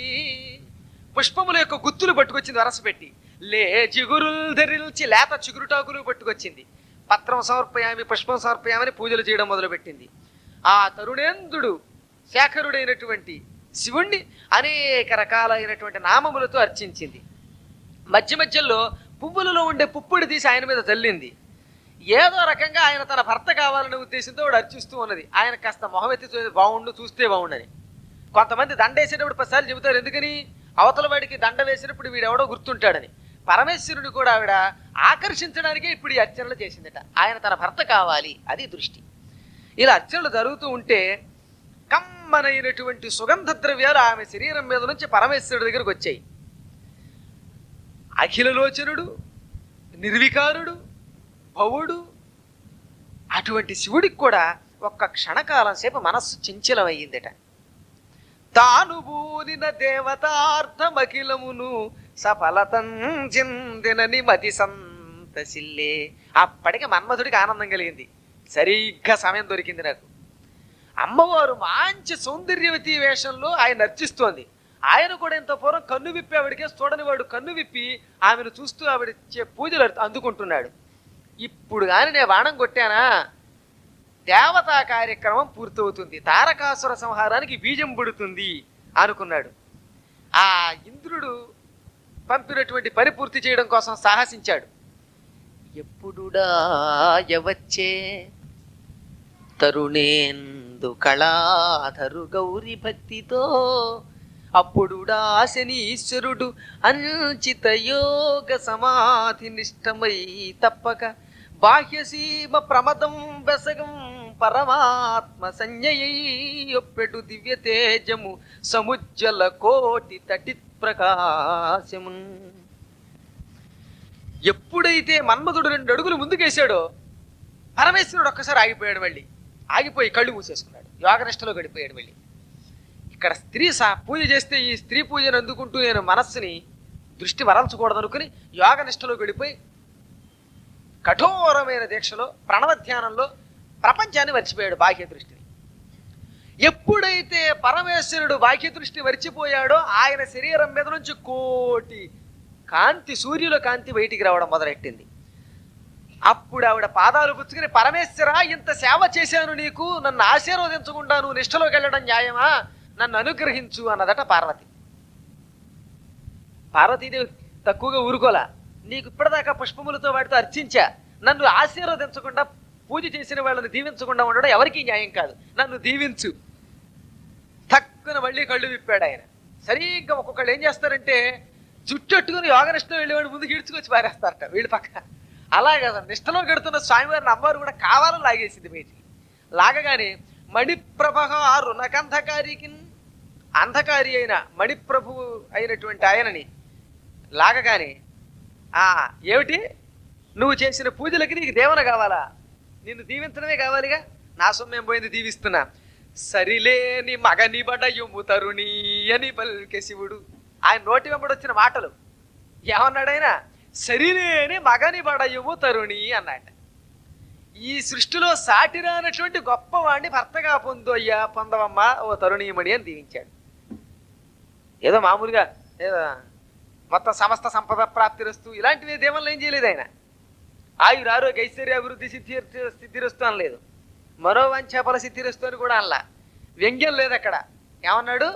పుష్పముల యొక్క గుత్తులు పట్టుకొచ్చింది వరస పెట్టి లే చిగురులు ధరిల్చి లేత చిగురుటాకులు పట్టుకొచ్చింది పత్రం సమర్పయామి పుష్పం సమర్పయామని పూజలు చేయడం మొదలుపెట్టింది ఆ తరుణేంద్రుడు శేఖరుడైనటువంటి శివుణ్ణి అనేక రకాలైనటువంటి నామములతో అర్చించింది మధ్య మధ్యలో పువ్వులలో ఉండే పుప్పుడు తీసి ఆయన మీద చల్లింది ఏదో రకంగా ఆయన తన భర్త కావాలనే ఉద్దేశంతో వాడు అర్చిస్తూ ఉన్నది ఆయన కాస్త మొహమెత్తి చూ- బాగుండు చూస్తే బాగుండని కొంతమంది దండ వేసేటప్పుడు పదిసార్లు చెబుతారు ఎందుకని అవతల వాడికి దండ వేసినప్పుడు వీడెవడో గుర్తుంటాడని పరమేశ్వరుని కూడా ఆవిడ ఆకర్షించడానికే ఇప్పుడు ఈ అర్చనలు చేసిందట ఆయన తన భర్త కావాలి అది దృష్టి ఇలా అర్చనలు జరుగుతూ ఉంటే కమ్మనైనటువంటి సుగంధ ద్రవ్యాలు ఆమె శరీరం మీద నుంచి పరమేశ్వరుడి దగ్గరకు వచ్చాయి అఖిలలోచనుడు నిర్వికారుడు భవుడు అటువంటి శివుడికి కూడా ఒక్క క్షణకాలం సేపు మనస్సు చంచలమయ్యిందట తాను బూనిన దేవతార్థమఖిలమును సఫలతం చెందినని మతి సంతసిల్లే అప్పటికి మన్మధుడికి ఆనందం కలిగింది సరిగ్గా సమయం దొరికింది నాకు అమ్మవారు మంచి సౌందర్యవతి వేషంలో ఆయన నర్చిస్తోంది ఆయన కూడా ఇంత పూర్వం కన్ను విప్పి ఆవిడకే చూడని వాడు కన్ను విప్పి ఆమెను చూస్తూ ఆవిడ ఇచ్చే పూజలు అందుకుంటున్నాడు ఇప్పుడు కానీ నేను బాణం కొట్టానా దేవతా కార్యక్రమం పూర్తవుతుంది తారకాసుర సంహారానికి బీజం పుడుతుంది అనుకున్నాడు ఆ ఇంద్రుడు పంపినటువంటి పని పూర్తి చేయడం కోసం సాహసించాడు ఎప్పుడుడా ఎవచ్చే తరుణేందు కళాధరు గౌరి భక్తితో అప్పుడు శనీశ్వరుడు అంచిత యోగ సమాధి నిష్టమై తప్పక బాహ్యసీమ ప్రమదం వెసగం పరమాత్మ సంజ్ఞయై ఒప్పెడు దివ్య తేజము సముజ్జల కోటి తటి ప్రకాశము ఎప్పుడైతే మన్మధుడు రెండు అడుగులు ముందుకేశాడో పరమేశ్వరుడు ఒక్కసారి ఆగిపోయాడు మళ్ళీ ఆగిపోయి కళ్ళు మూసేసుకున్నాడు యోగనిష్టలో గడిపోయాడు మళ్ళీ ఇక్కడ స్త్రీ సా పూజ చేస్తే ఈ స్త్రీ పూజను అందుకుంటూ నేను మనస్సుని దృష్టి మరల్చకూడదు అనుకుని యోగనిష్టలో గడిపోయి కఠోరమైన దీక్షలో ప్రణవ ధ్యానంలో ప్రపంచాన్ని మర్చిపోయాడు బాహ్య దృష్టిని ఎప్పుడైతే పరమేశ్వరుడు బాహ్య దృష్టి మర్చిపోయాడో ఆయన శరీరం మీద నుంచి కోటి కాంతి సూర్యుల కాంతి బయటికి రావడం మొదలెట్టింది అప్పుడు ఆవిడ పాదాలు పుచ్చుకుని పరమేశ్వర ఇంత సేవ చేశాను నీకు నన్ను ఆశీర్వదించకుండా నువ్వు నిష్ఠలోకి వెళ్ళడం న్యాయమా నన్ను అనుగ్రహించు అన్నదట పార్వతి పార్వతీదేవి తక్కువగా ఊరుకోలా నీకు ఇప్పటిదాకా పుష్పములతో వాటితో అర్చించా నన్ను ఆశీర్వదించకుండా పూజ చేసిన వాళ్ళని దీవించకుండా ఉండడం ఎవరికీ న్యాయం కాదు నన్ను దీవించు తక్కువ మళ్ళీ కళ్ళు విప్పాడు ఆయన సరిగ్గా ఒక్కొక్కళ్ళు ఏం చేస్తారంటే జుట్టట్టుకుని యోగనిష్టం వెళ్ళేవాడు ముందు గిడ్చుకొచ్చి పారేస్తారట వీళ్ళు పక్క అలా కదా నిష్టలో గడుతున్న స్వామివారిని అమ్మవారు కూడా కావాలని లాగేసింది బయటికి లాగగానే మణిప్రభ రుణకంధకారికి అంధకారి అయిన మణిప్రభు అయినటువంటి ఆయనని లాగగానే ఆ ఏమిటి నువ్వు చేసిన పూజలకి నీకు దేవన కావాలా నిన్ను దీవించడమే కావాలిగా నా సొమ్మేం పోయింది దీవిస్తున్నా సరిలేని మగని బడయుము తరుణి అని పలికే శివుడు ఆయన నోటి వెంబడి వచ్చిన మాటలు ఏమన్నాడైనా సరిలేని మగని బడయుము తరుణి అన్నాడు ఈ సృష్టిలో సాటిరానటువంటి గొప్పవాణ్ణి భర్తగా పొందు అయ్యా పొందవమ్మా ఓ తరుణీయమణి అని దీవించాడు ఏదో మామూలుగా ఏదో మొత్తం సమస్త సంపద ప్రాప్తిరస్తు ఇలాంటివి దేవన్లు ఏం చేయలేదు ఆయన ఆయుర ఆరోగ్య ఐశ్వర్య అభివృద్ధి సిద్ధి సిద్ధిరస్తు అనలేదు మనోవాంఛాపల సిద్ధిరస్తు అని కూడా అనలా వ్యంగ్యం లేదు అక్కడ ఏమన్నాడు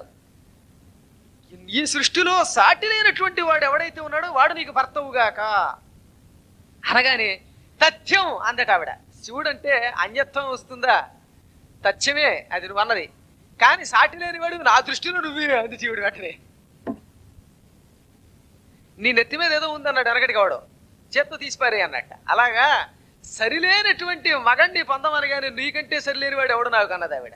ఈ సృష్టిలో సాటి లేనటువంటి వాడు ఎవడైతే ఉన్నాడో వాడు నీకు భర్తవుగాక అనగానే తథ్యం అందట ఆవిడ శివుడు అంటే అన్యత్వం వస్తుందా తథ్యమే అది నువ్వు అన్నది కానీ సాటి లేని వాడు నా దృష్టిలో నువ్వే అంది శివుడు వెంటనే నీ నెత్తి మీద ఏదో ఉందన్నాడు వెనకటి కావడం చేత్తో తీసిపారే అన్నట్ట అలాగా సరిలేనటువంటి మగండి పొందమనగానే నీకంటే సరిలేని వాడు ఎవడు నాకు అన్నది ఆవిడ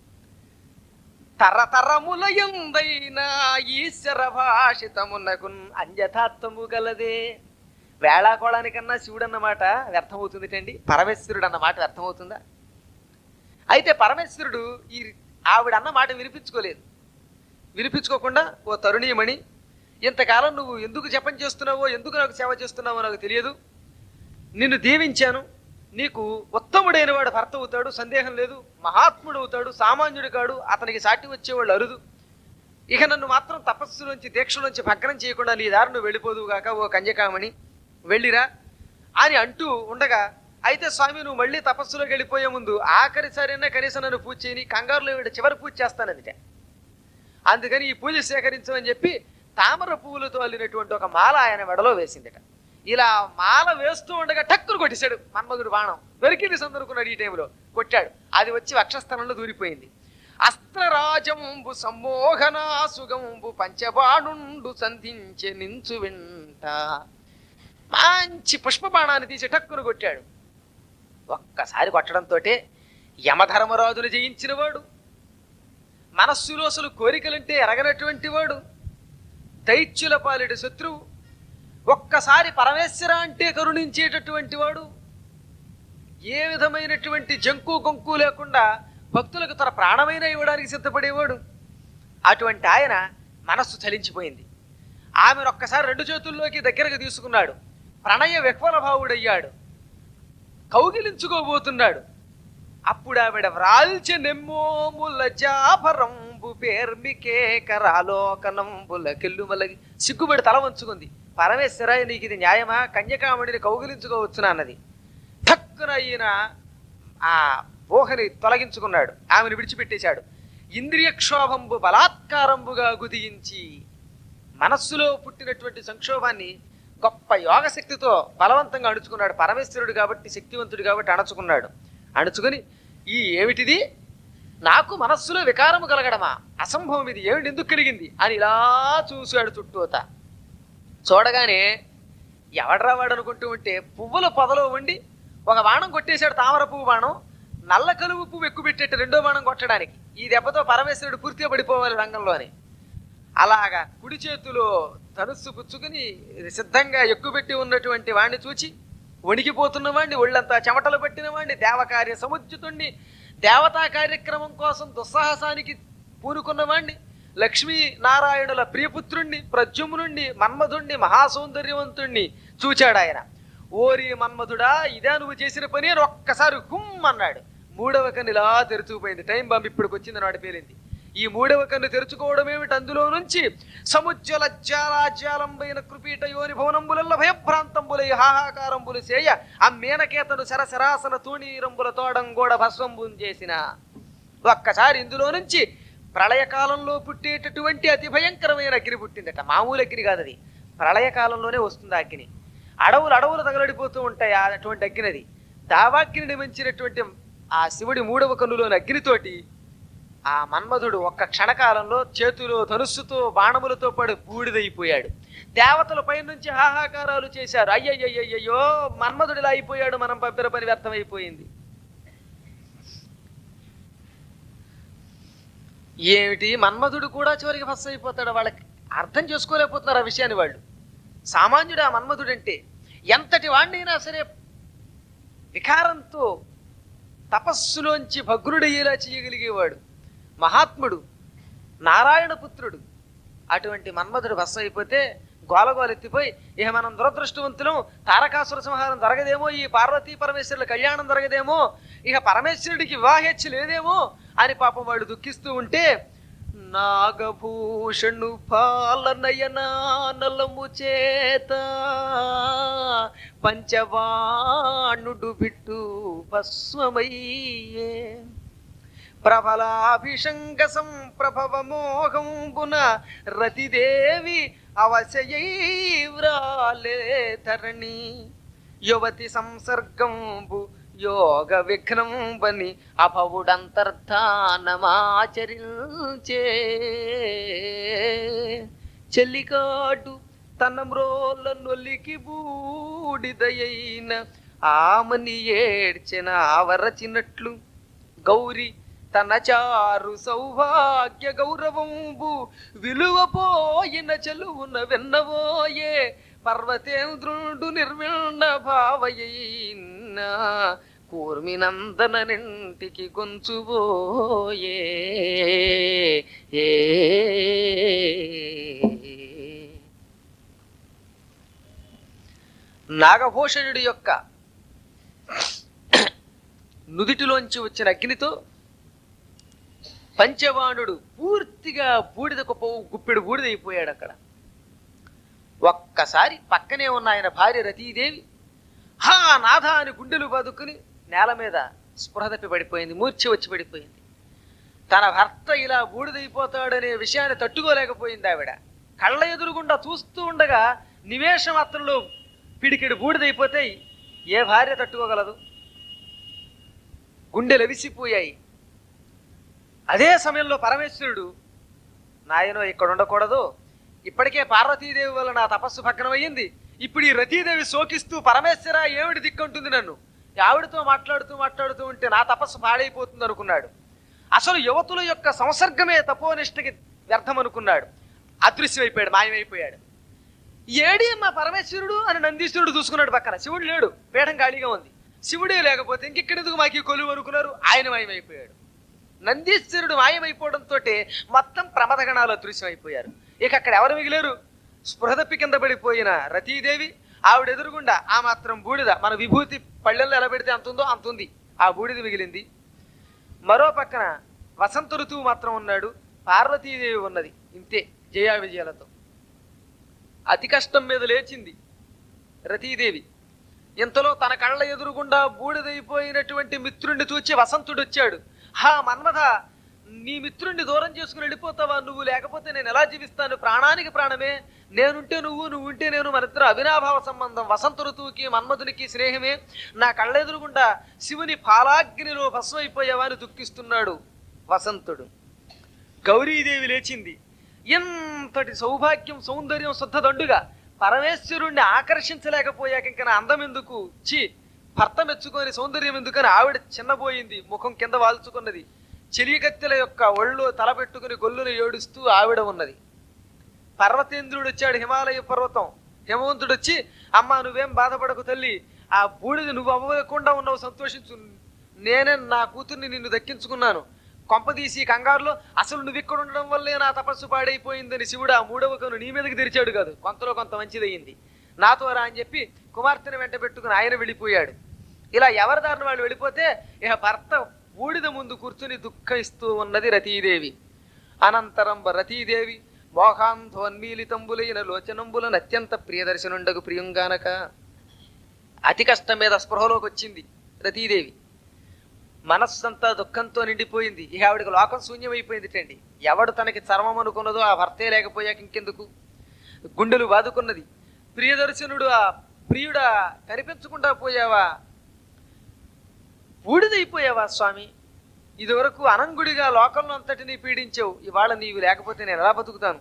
తరతరముల ఎందైన ఈశ్వర భాషితమునకు అంజథాత్వము గలదే వేళాకోళానికన్నా శివుడు అన్నమాట వ్యర్థమవుతుందిటండి పరమేశ్వరుడు అన్న మాట వ్యర్థమవుతుందా అయితే పరమేశ్వరుడు ఈ ఆవిడ అన్న మాట వినిపించుకోలేదు వినిపించుకోకుండా ఓ తరుణీయమణి ఇంతకాలం నువ్వు ఎందుకు జపం చేస్తున్నావో ఎందుకు నాకు సేవ చేస్తున్నావో నాకు తెలియదు నిన్ను దీవించాను నీకు ఉత్తముడైన వాడు భర్త అవుతాడు సందేహం లేదు మహాత్ముడు అవుతాడు సామాన్యుడు కాడు అతనికి సాటి వచ్చేవాళ్ళు అరుదు ఇక నన్ను మాత్రం తపస్సు నుంచి దీక్ష నుంచి భగ్నం చేయకుండా నీ దారి నువ్వు వెళ్ళిపోదువు గాక ఓ కన్యకామణి వెళ్ళిరా అని అంటూ ఉండగా అయితే స్వామి నువ్వు మళ్ళీ తపస్సులోకి వెళ్ళిపోయే ముందు ఆఖరిసారైనా కనీసం నన్ను పూజ చేయని కంగారులో వీడు చివరి పూజ చేస్తానదిట అందుకని ఈ పూజ సేకరించమని చెప్పి తామర పువ్వులతో అల్లినటువంటి ఒక మాల ఆయన మెడలో వేసిందిట ఇలా మాల వేస్తూ ఉండగా టక్కును కొట్టేశాడు మన్మధుడు బాణం దొరికింది సందరుకున్నాడు ఈ టైంలో కొట్టాడు అది వచ్చి వక్షస్థలంలో దూరిపోయింది అస్త్రరాజంబు సమ్మోహనాసుగంబు పంచబాణుండు సంధించె నించు వెంట మంచి పుష్పబాణాన్ని తీసి టక్కును కొట్టాడు ఒక్కసారి కొట్టడంతో యమధర్మరాజును జయించిన వాడు మనస్సులో అసలు కోరికలంటే ఎరగనటువంటి వాడు దైత్యుల పాలిటి శత్రువు ఒక్కసారి పరమేశ్వర అంటే కరుణించేటటువంటి వాడు ఏ విధమైనటువంటి జంకు గొంకు లేకుండా భక్తులకు తన ప్రాణమైన ఇవ్వడానికి సిద్ధపడేవాడు అటువంటి ఆయన మనస్సు చలించిపోయింది ఆమెను ఒక్కసారి రెండు చేతుల్లోకి దగ్గరకు తీసుకున్నాడు ప్రణయ విహ్వల భావుడయ్యాడు కౌగిలించుకోబోతున్నాడు అప్పుడు ఆవిడ వ్రాల్చె నెమ్మోముల జాభరంబు పేర్మికే కరాలోకనంబుల కెల్లుమలగి సిగ్గుబడి తల వంచుకుంది పరమేశ్వర నీకు ఇది న్యాయమా కన్యకామణిని కౌగిలించుకోవచ్చునా అన్నది ఠక్కున ఈయన ఆ ఊహని తొలగించుకున్నాడు ఆమెను విడిచిపెట్టేశాడు ఇంద్రియక్షోభంబు బలాత్కారంబుగా గుదించి మనస్సులో పుట్టినటువంటి సంక్షోభాన్ని గొప్ప యోగ శక్తితో బలవంతంగా అణుచుకున్నాడు పరమేశ్వరుడు కాబట్టి శక్తివంతుడు కాబట్టి అణచుకున్నాడు అణుచుకుని ఈ ఏమిటిది నాకు మనస్సులో వికారము కలగడమా అసంభవం ఇది ఏమిటి ఎందుకు కలిగింది అని ఇలా చూశాడు చుట్టూత చూడగానే ఎవడ్రా వాడు అనుకుంటూ ఉంటే పువ్వుల పొదలో ఉండి ఒక బాణం కొట్టేశాడు తామర పువ్వు బాణం నల్ల కలువు పువ్వు ఎక్కువ పెట్టేట్టు రెండో బాణం కొట్టడానికి ఈ దెబ్బతో పరమేశ్వరుడు పూర్తిగా పడిపోవాలి రంగంలోని అలాగా కుడి చేతిలో ధనుస్సు పుచ్చుకుని సిద్ధంగా ఎక్కుపెట్టి ఉన్నటువంటి వాడిని చూచి వణికిపోతున్న వాడిని ఒళ్ళంతా చెమటలు పట్టిన వాడిని దేవకార్య సముచితుణ్ణి దేవతా కార్యక్రమం కోసం దుస్సాహసానికి పూనుకున్న వాడిని లక్ష్మీ నారాయణుల ప్రియపుత్రుణ్ణి ప్రద్యుమ్నుణ్ణి మన్మధుణ్ణి మహాసౌందర్యవంతుణ్ణి చూచాడు ఆయన ఓరి మన్మధుడా ఇదే నువ్వు చేసిన పని అని ఒక్కసారి హుమ్ అన్నాడు మూడవ కన్ను ఇలా తెరుచుకుపోయింది టైం బాంబు ఇప్పటికి వచ్చింది నాడు పేలింది ఈ మూడవ కన్ను తెరుచుకోవడం ఏమిటి అందులో నుంచి సముజ్వల జాలాజ్యాలంబైన కృపీట యోని భవనంబులల్ల భయభ్రాంతంబులై హాహాకారంబులు చేయ ఆ మేనకేతను శరశరాసన తూణీరంబుల తోడంగోడ భస్వంబుం చేసిన ఒక్కసారి ఇందులో నుంచి ప్రళయకాలంలో పుట్టేటటువంటి అతి భయంకరమైన అగ్ని పుట్టిందట మామూలు అగ్ని కాదు అది ప్రళయకాలంలోనే వస్తుంది ఆ అగ్ని అడవులు అడవులు తగలడిపోతూ ఉంటాయి ఆ అటువంటి అగ్నిది దావాగ్నిని మించినటువంటి ఆ శివుడి మూడవ కన్నులోని అగ్నితోటి ఆ మన్మధుడు ఒక్క క్షణకాలంలో చేతిలో ధనుస్సుతో బాణములతో పడి బూడిదైపోయాడు దేవతల పైనుంచి హాహాకారాలు చేశారు అయ్యయ్యయ్యయ్యో మన్మధుడు ఇలా అయిపోయాడు మనం పంపిన పని వ్యర్థమైపోయింది ఏమిటి మన్మధుడు కూడా చివరికి ఫస్ట్ అయిపోతాడు వాళ్ళకి అర్థం చేసుకోలేకపోతున్నారు ఆ విషయాన్ని వాళ్ళు సామాన్యుడు ఆ మన్మధుడు అంటే ఎంతటి వాడినైనా సరే వికారంతో తపస్సులోంచి భగ్రుడయ్యేలా చేయగలిగేవాడు మహాత్ముడు నారాయణ పుత్రుడు అటువంటి మన్మధుడు భస్మ అయిపోతే గోలగోలెత్తిపోయి ఇక మనం దురదృష్టవంతులం తారకాసుర సంహారం జరగదేమో ఈ పార్వతీ పరమేశ్వరుల కళ్యాణం జరగదేమో ఇక పరమేశ్వరుడికి వివాహేచ్ఛ లేదేమో అని పాపం వాళ్ళు దుఃఖిస్తూ ఉంటే నాగభూషణు పాలనయనానలము చేత పంచవాణుడు బిట్టు భస్మమయ్యే ప్రబలాభిషంగ సంప్రభవ మోహంబున రతిదేవి అవశయై వ్రాలే ధరణి యువతి సంసర్గంబు యోగ విఘ్నంబని అభవుడంతర్ధానమాచరించే చెల్లికాటు తన మ్రోల నొలికి బూడిదయైన ఆమని ఏడ్చిన ఆవరచినట్లు గౌరి తన చారు సౌభాగ్య గౌరవంబు విలువపోయిన చెలువున వెన్నవోయే పర్వతేంద్రుడు నిర్విణ భావయైన కూర్మినందననింటికి గొంచుబోయే ఏ నాగభూషణుడి యొక్క నుదిటిలోంచి వచ్చిన అగ్నితో పంచవాణుడు పూర్తిగా బూడిద కుప్ప గుప్పెడు బూడిదైపోయాడు అక్కడ ఒక్కసారి పక్కనే ఉన్న ఆయన భార్య రతీదేవి హా నాథ అని గుండెలు బతుకుని నేల మీద స్పృహ తప్పి పడిపోయింది మూర్ఛ వచ్చి పడిపోయింది తన భర్త ఇలా బూడిదైపోతాడనే విషయాన్ని తట్టుకోలేకపోయింది ఆవిడ కళ్ళ ఎదురుగుండా చూస్తూ ఉండగా నివేశం అతనిలో పిడికిడి బూడిదైపోతే ఏ భార్య తట్టుకోగలదు గుండెలు ఎవిసిపోయాయి అదే సమయంలో పరమేశ్వరుడు నాయనో ఇక్కడ ఉండకూడదు ఇప్పటికే పార్వతీదేవి వల్ల నా తపస్సు భగ్నమయ్యింది ఇప్పుడు ఈ రతీదేవి శోకిస్తూ పరమేశ్వర ఏమిటి దిక్కుంటుంది నన్ను ఆవిడతో మాట్లాడుతూ మాట్లాడుతూ ఉంటే నా తపస్సు పాడైపోతుంది అనుకున్నాడు అసలు యువతుల యొక్క సంసర్గమే తపోనిష్టకి వ్యర్థం అనుకున్నాడు అదృశ్యమైపోయాడు మాయమైపోయాడు ఏడి మా పరమేశ్వరుడు అని నందీశ్వరుడు చూసుకున్నాడు పక్కన శివుడు లేడు పీఠం ఖాళీగా ఉంది శివుడే లేకపోతే ఇంకెక్కడెందుకు మాకు ఈ కొలువు అనుకున్నారు ఆయన మాయమైపోయాడు నందీశ్వరుడు మాయమైపోవడంతో మొత్తం ప్రమదగణాలు అదృశ్యమైపోయారు ఇక అక్కడ ఎవరు మిగిలేరు స్పృహదప్పి కింద పడిపోయిన రతీదేవి ఆవిడ ఎదురుగుండా ఆ మాత్రం బూడిద మన విభూతి పళ్ళెల్లో ఎలా పెడితే అంత ఉందో అంత ఉంది ఆ బూడిద మిగిలింది మరో పక్కన వసంత ఋతువు మాత్రం ఉన్నాడు పార్వతీదేవి ఉన్నది ఇంతే జయా విజయాలతో అతి కష్టం మీద లేచింది రతీదేవి ఇంతలో తన కళ్ళ ఎదురుగుండా బూడిదైపోయినటువంటి మిత్రుణ్ణి చూచి వసంతుడు వచ్చాడు హా మన్మథ నీ మిత్రుణ్ణి దూరం చేసుకుని వెళ్ళిపోతావా నువ్వు లేకపోతే నేను ఎలా జీవిస్తాను ప్రాణానికి ప్రాణమే నేనుంటే నువ్వు నువ్వు ఉంటే నేను మనిద్దరం అవినాభావ సంబంధం వసంత ఋతువుకి మన్మధునికి స్నేహమే నా కళ్ళెదురుగుండా శివుని పాలాగ్నిలో భస్మైపోయావా అని దుఃఖిస్తున్నాడు వసంతుడు గౌరీదేవి లేచింది ఎంతటి సౌభాగ్యం సౌందర్యం శుద్ధదండుగా పరమేశ్వరుణ్ణి ఆకర్షించలేకపోయాక ఇంక నా అందం ఎందుకు చి భర్త మెచ్చుకొని సౌందర్యం ఎందుకని ఆవిడ చిన్నబోయింది ముఖం కింద వాల్చుకున్నది చెలికత్తెల యొక్క ఒళ్ళు తలపెట్టుకుని గొల్లును ఏడుస్తూ ఆవిడ ఉన్నది పర్వతేంద్రుడు వచ్చాడు హిమాలయ పర్వతం హిమవంతుడు వచ్చి అమ్మా నువ్వేం బాధపడకు తల్లి ఆ బూడిద నువ్వు అవ్వకుండా ఉన్నావు సంతోషించు నేనే నా కూతుర్ని నిన్ను దక్కించుకున్నాను కొంపదీసి కంగారులో అసలు నువ్వు ఇక్కడ ఉండడం వల్లే నా తపస్సు పాడైపోయిందని శివుడు ఆ మూడవ కను నీ మీదకి తెరిచాడు కాదు కొంతలో కొంత మంచిదయ్యింది నాతో రా అని చెప్పి కుమార్తెను వెంట పెట్టుకుని ఆయన వెళ్ళిపోయాడు ఇలా ఎవరి దారిన వాళ్ళు వెళ్ళిపోతే ఇక భర్త బూడిద ముందు కూర్చుని దుఃఖిస్తూ ఉన్నది రతీదేవి అనంతరం రతీదేవి మోహాంధోన్మీలితంబులైన లోచనంబులను అత్యంత ప్రియదర్శనుండగు ప్రియంగానక అతి కష్టం మీద స్పృహలోకి వచ్చింది రతీదేవి మనస్సంతా దుఃఖంతో నిండిపోయింది ఇక ఆవిడకి లోకం శూన్యమైపోయింది టండి ఎవడు తనకి చర్మం అనుకున్నదో ఆ భర్తే లేకపోయాక ఇంకెందుకు గుండెలు బాదుకున్నది ప్రియదర్శనుడు ఆ ప్రియుడా కనిపించకుండా పోయావా బూడిదైపోయావా స్వామి ఇదివరకు అనంగుడిగా లోకంలో అంతటిని పీడించావు ఇవాళ నీవు లేకపోతే నేను ఎలా బతుకుతాను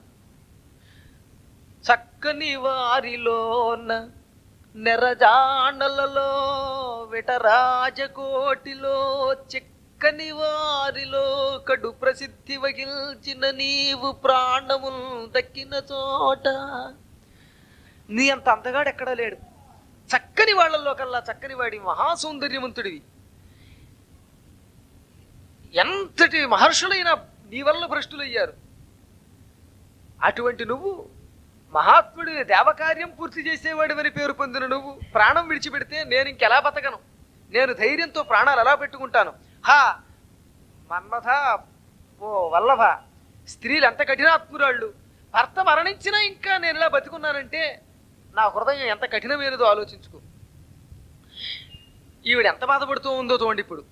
చక్కని వారిలోన నెరజాండలలో విటరాజకోటిలో చెక్కని వారిలో కడు ప్రసిద్ధి వగిల్చిన నీవు ప్రాణములు దక్కిన చోట నీ అంత అంతగాడు ఎక్కడా లేడు చక్కని వాళ్ళల్లో కల్లా చక్కని వాడి మహాసౌందర్యవంతుడివి ఎంతటి మహర్షులైన నీ వల్ల భ్రష్టులయ్యారు అటువంటి నువ్వు మహాత్ముడి దేవకార్యం పూర్తి చేసేవాడివని పేరు పొందిన నువ్వు ప్రాణం విడిచిపెడితే నేను ఇంకెలా బతకను నేను ధైర్యంతో ప్రాణాలు ఎలా పెట్టుకుంటాను హా మన్మథ ఓ వల్లభ స్త్రీలు ఎంత కఠినాత్మురాళ్ళు భర్త మరణించినా ఇంకా నేను ఇలా బతికున్నానంటే నా హృదయం ఎంత కఠినమైనదో ఆలోచించుకో ఈవిడ ఎంత బాధపడుతూ ఉందో చూడండి ఇప్పుడు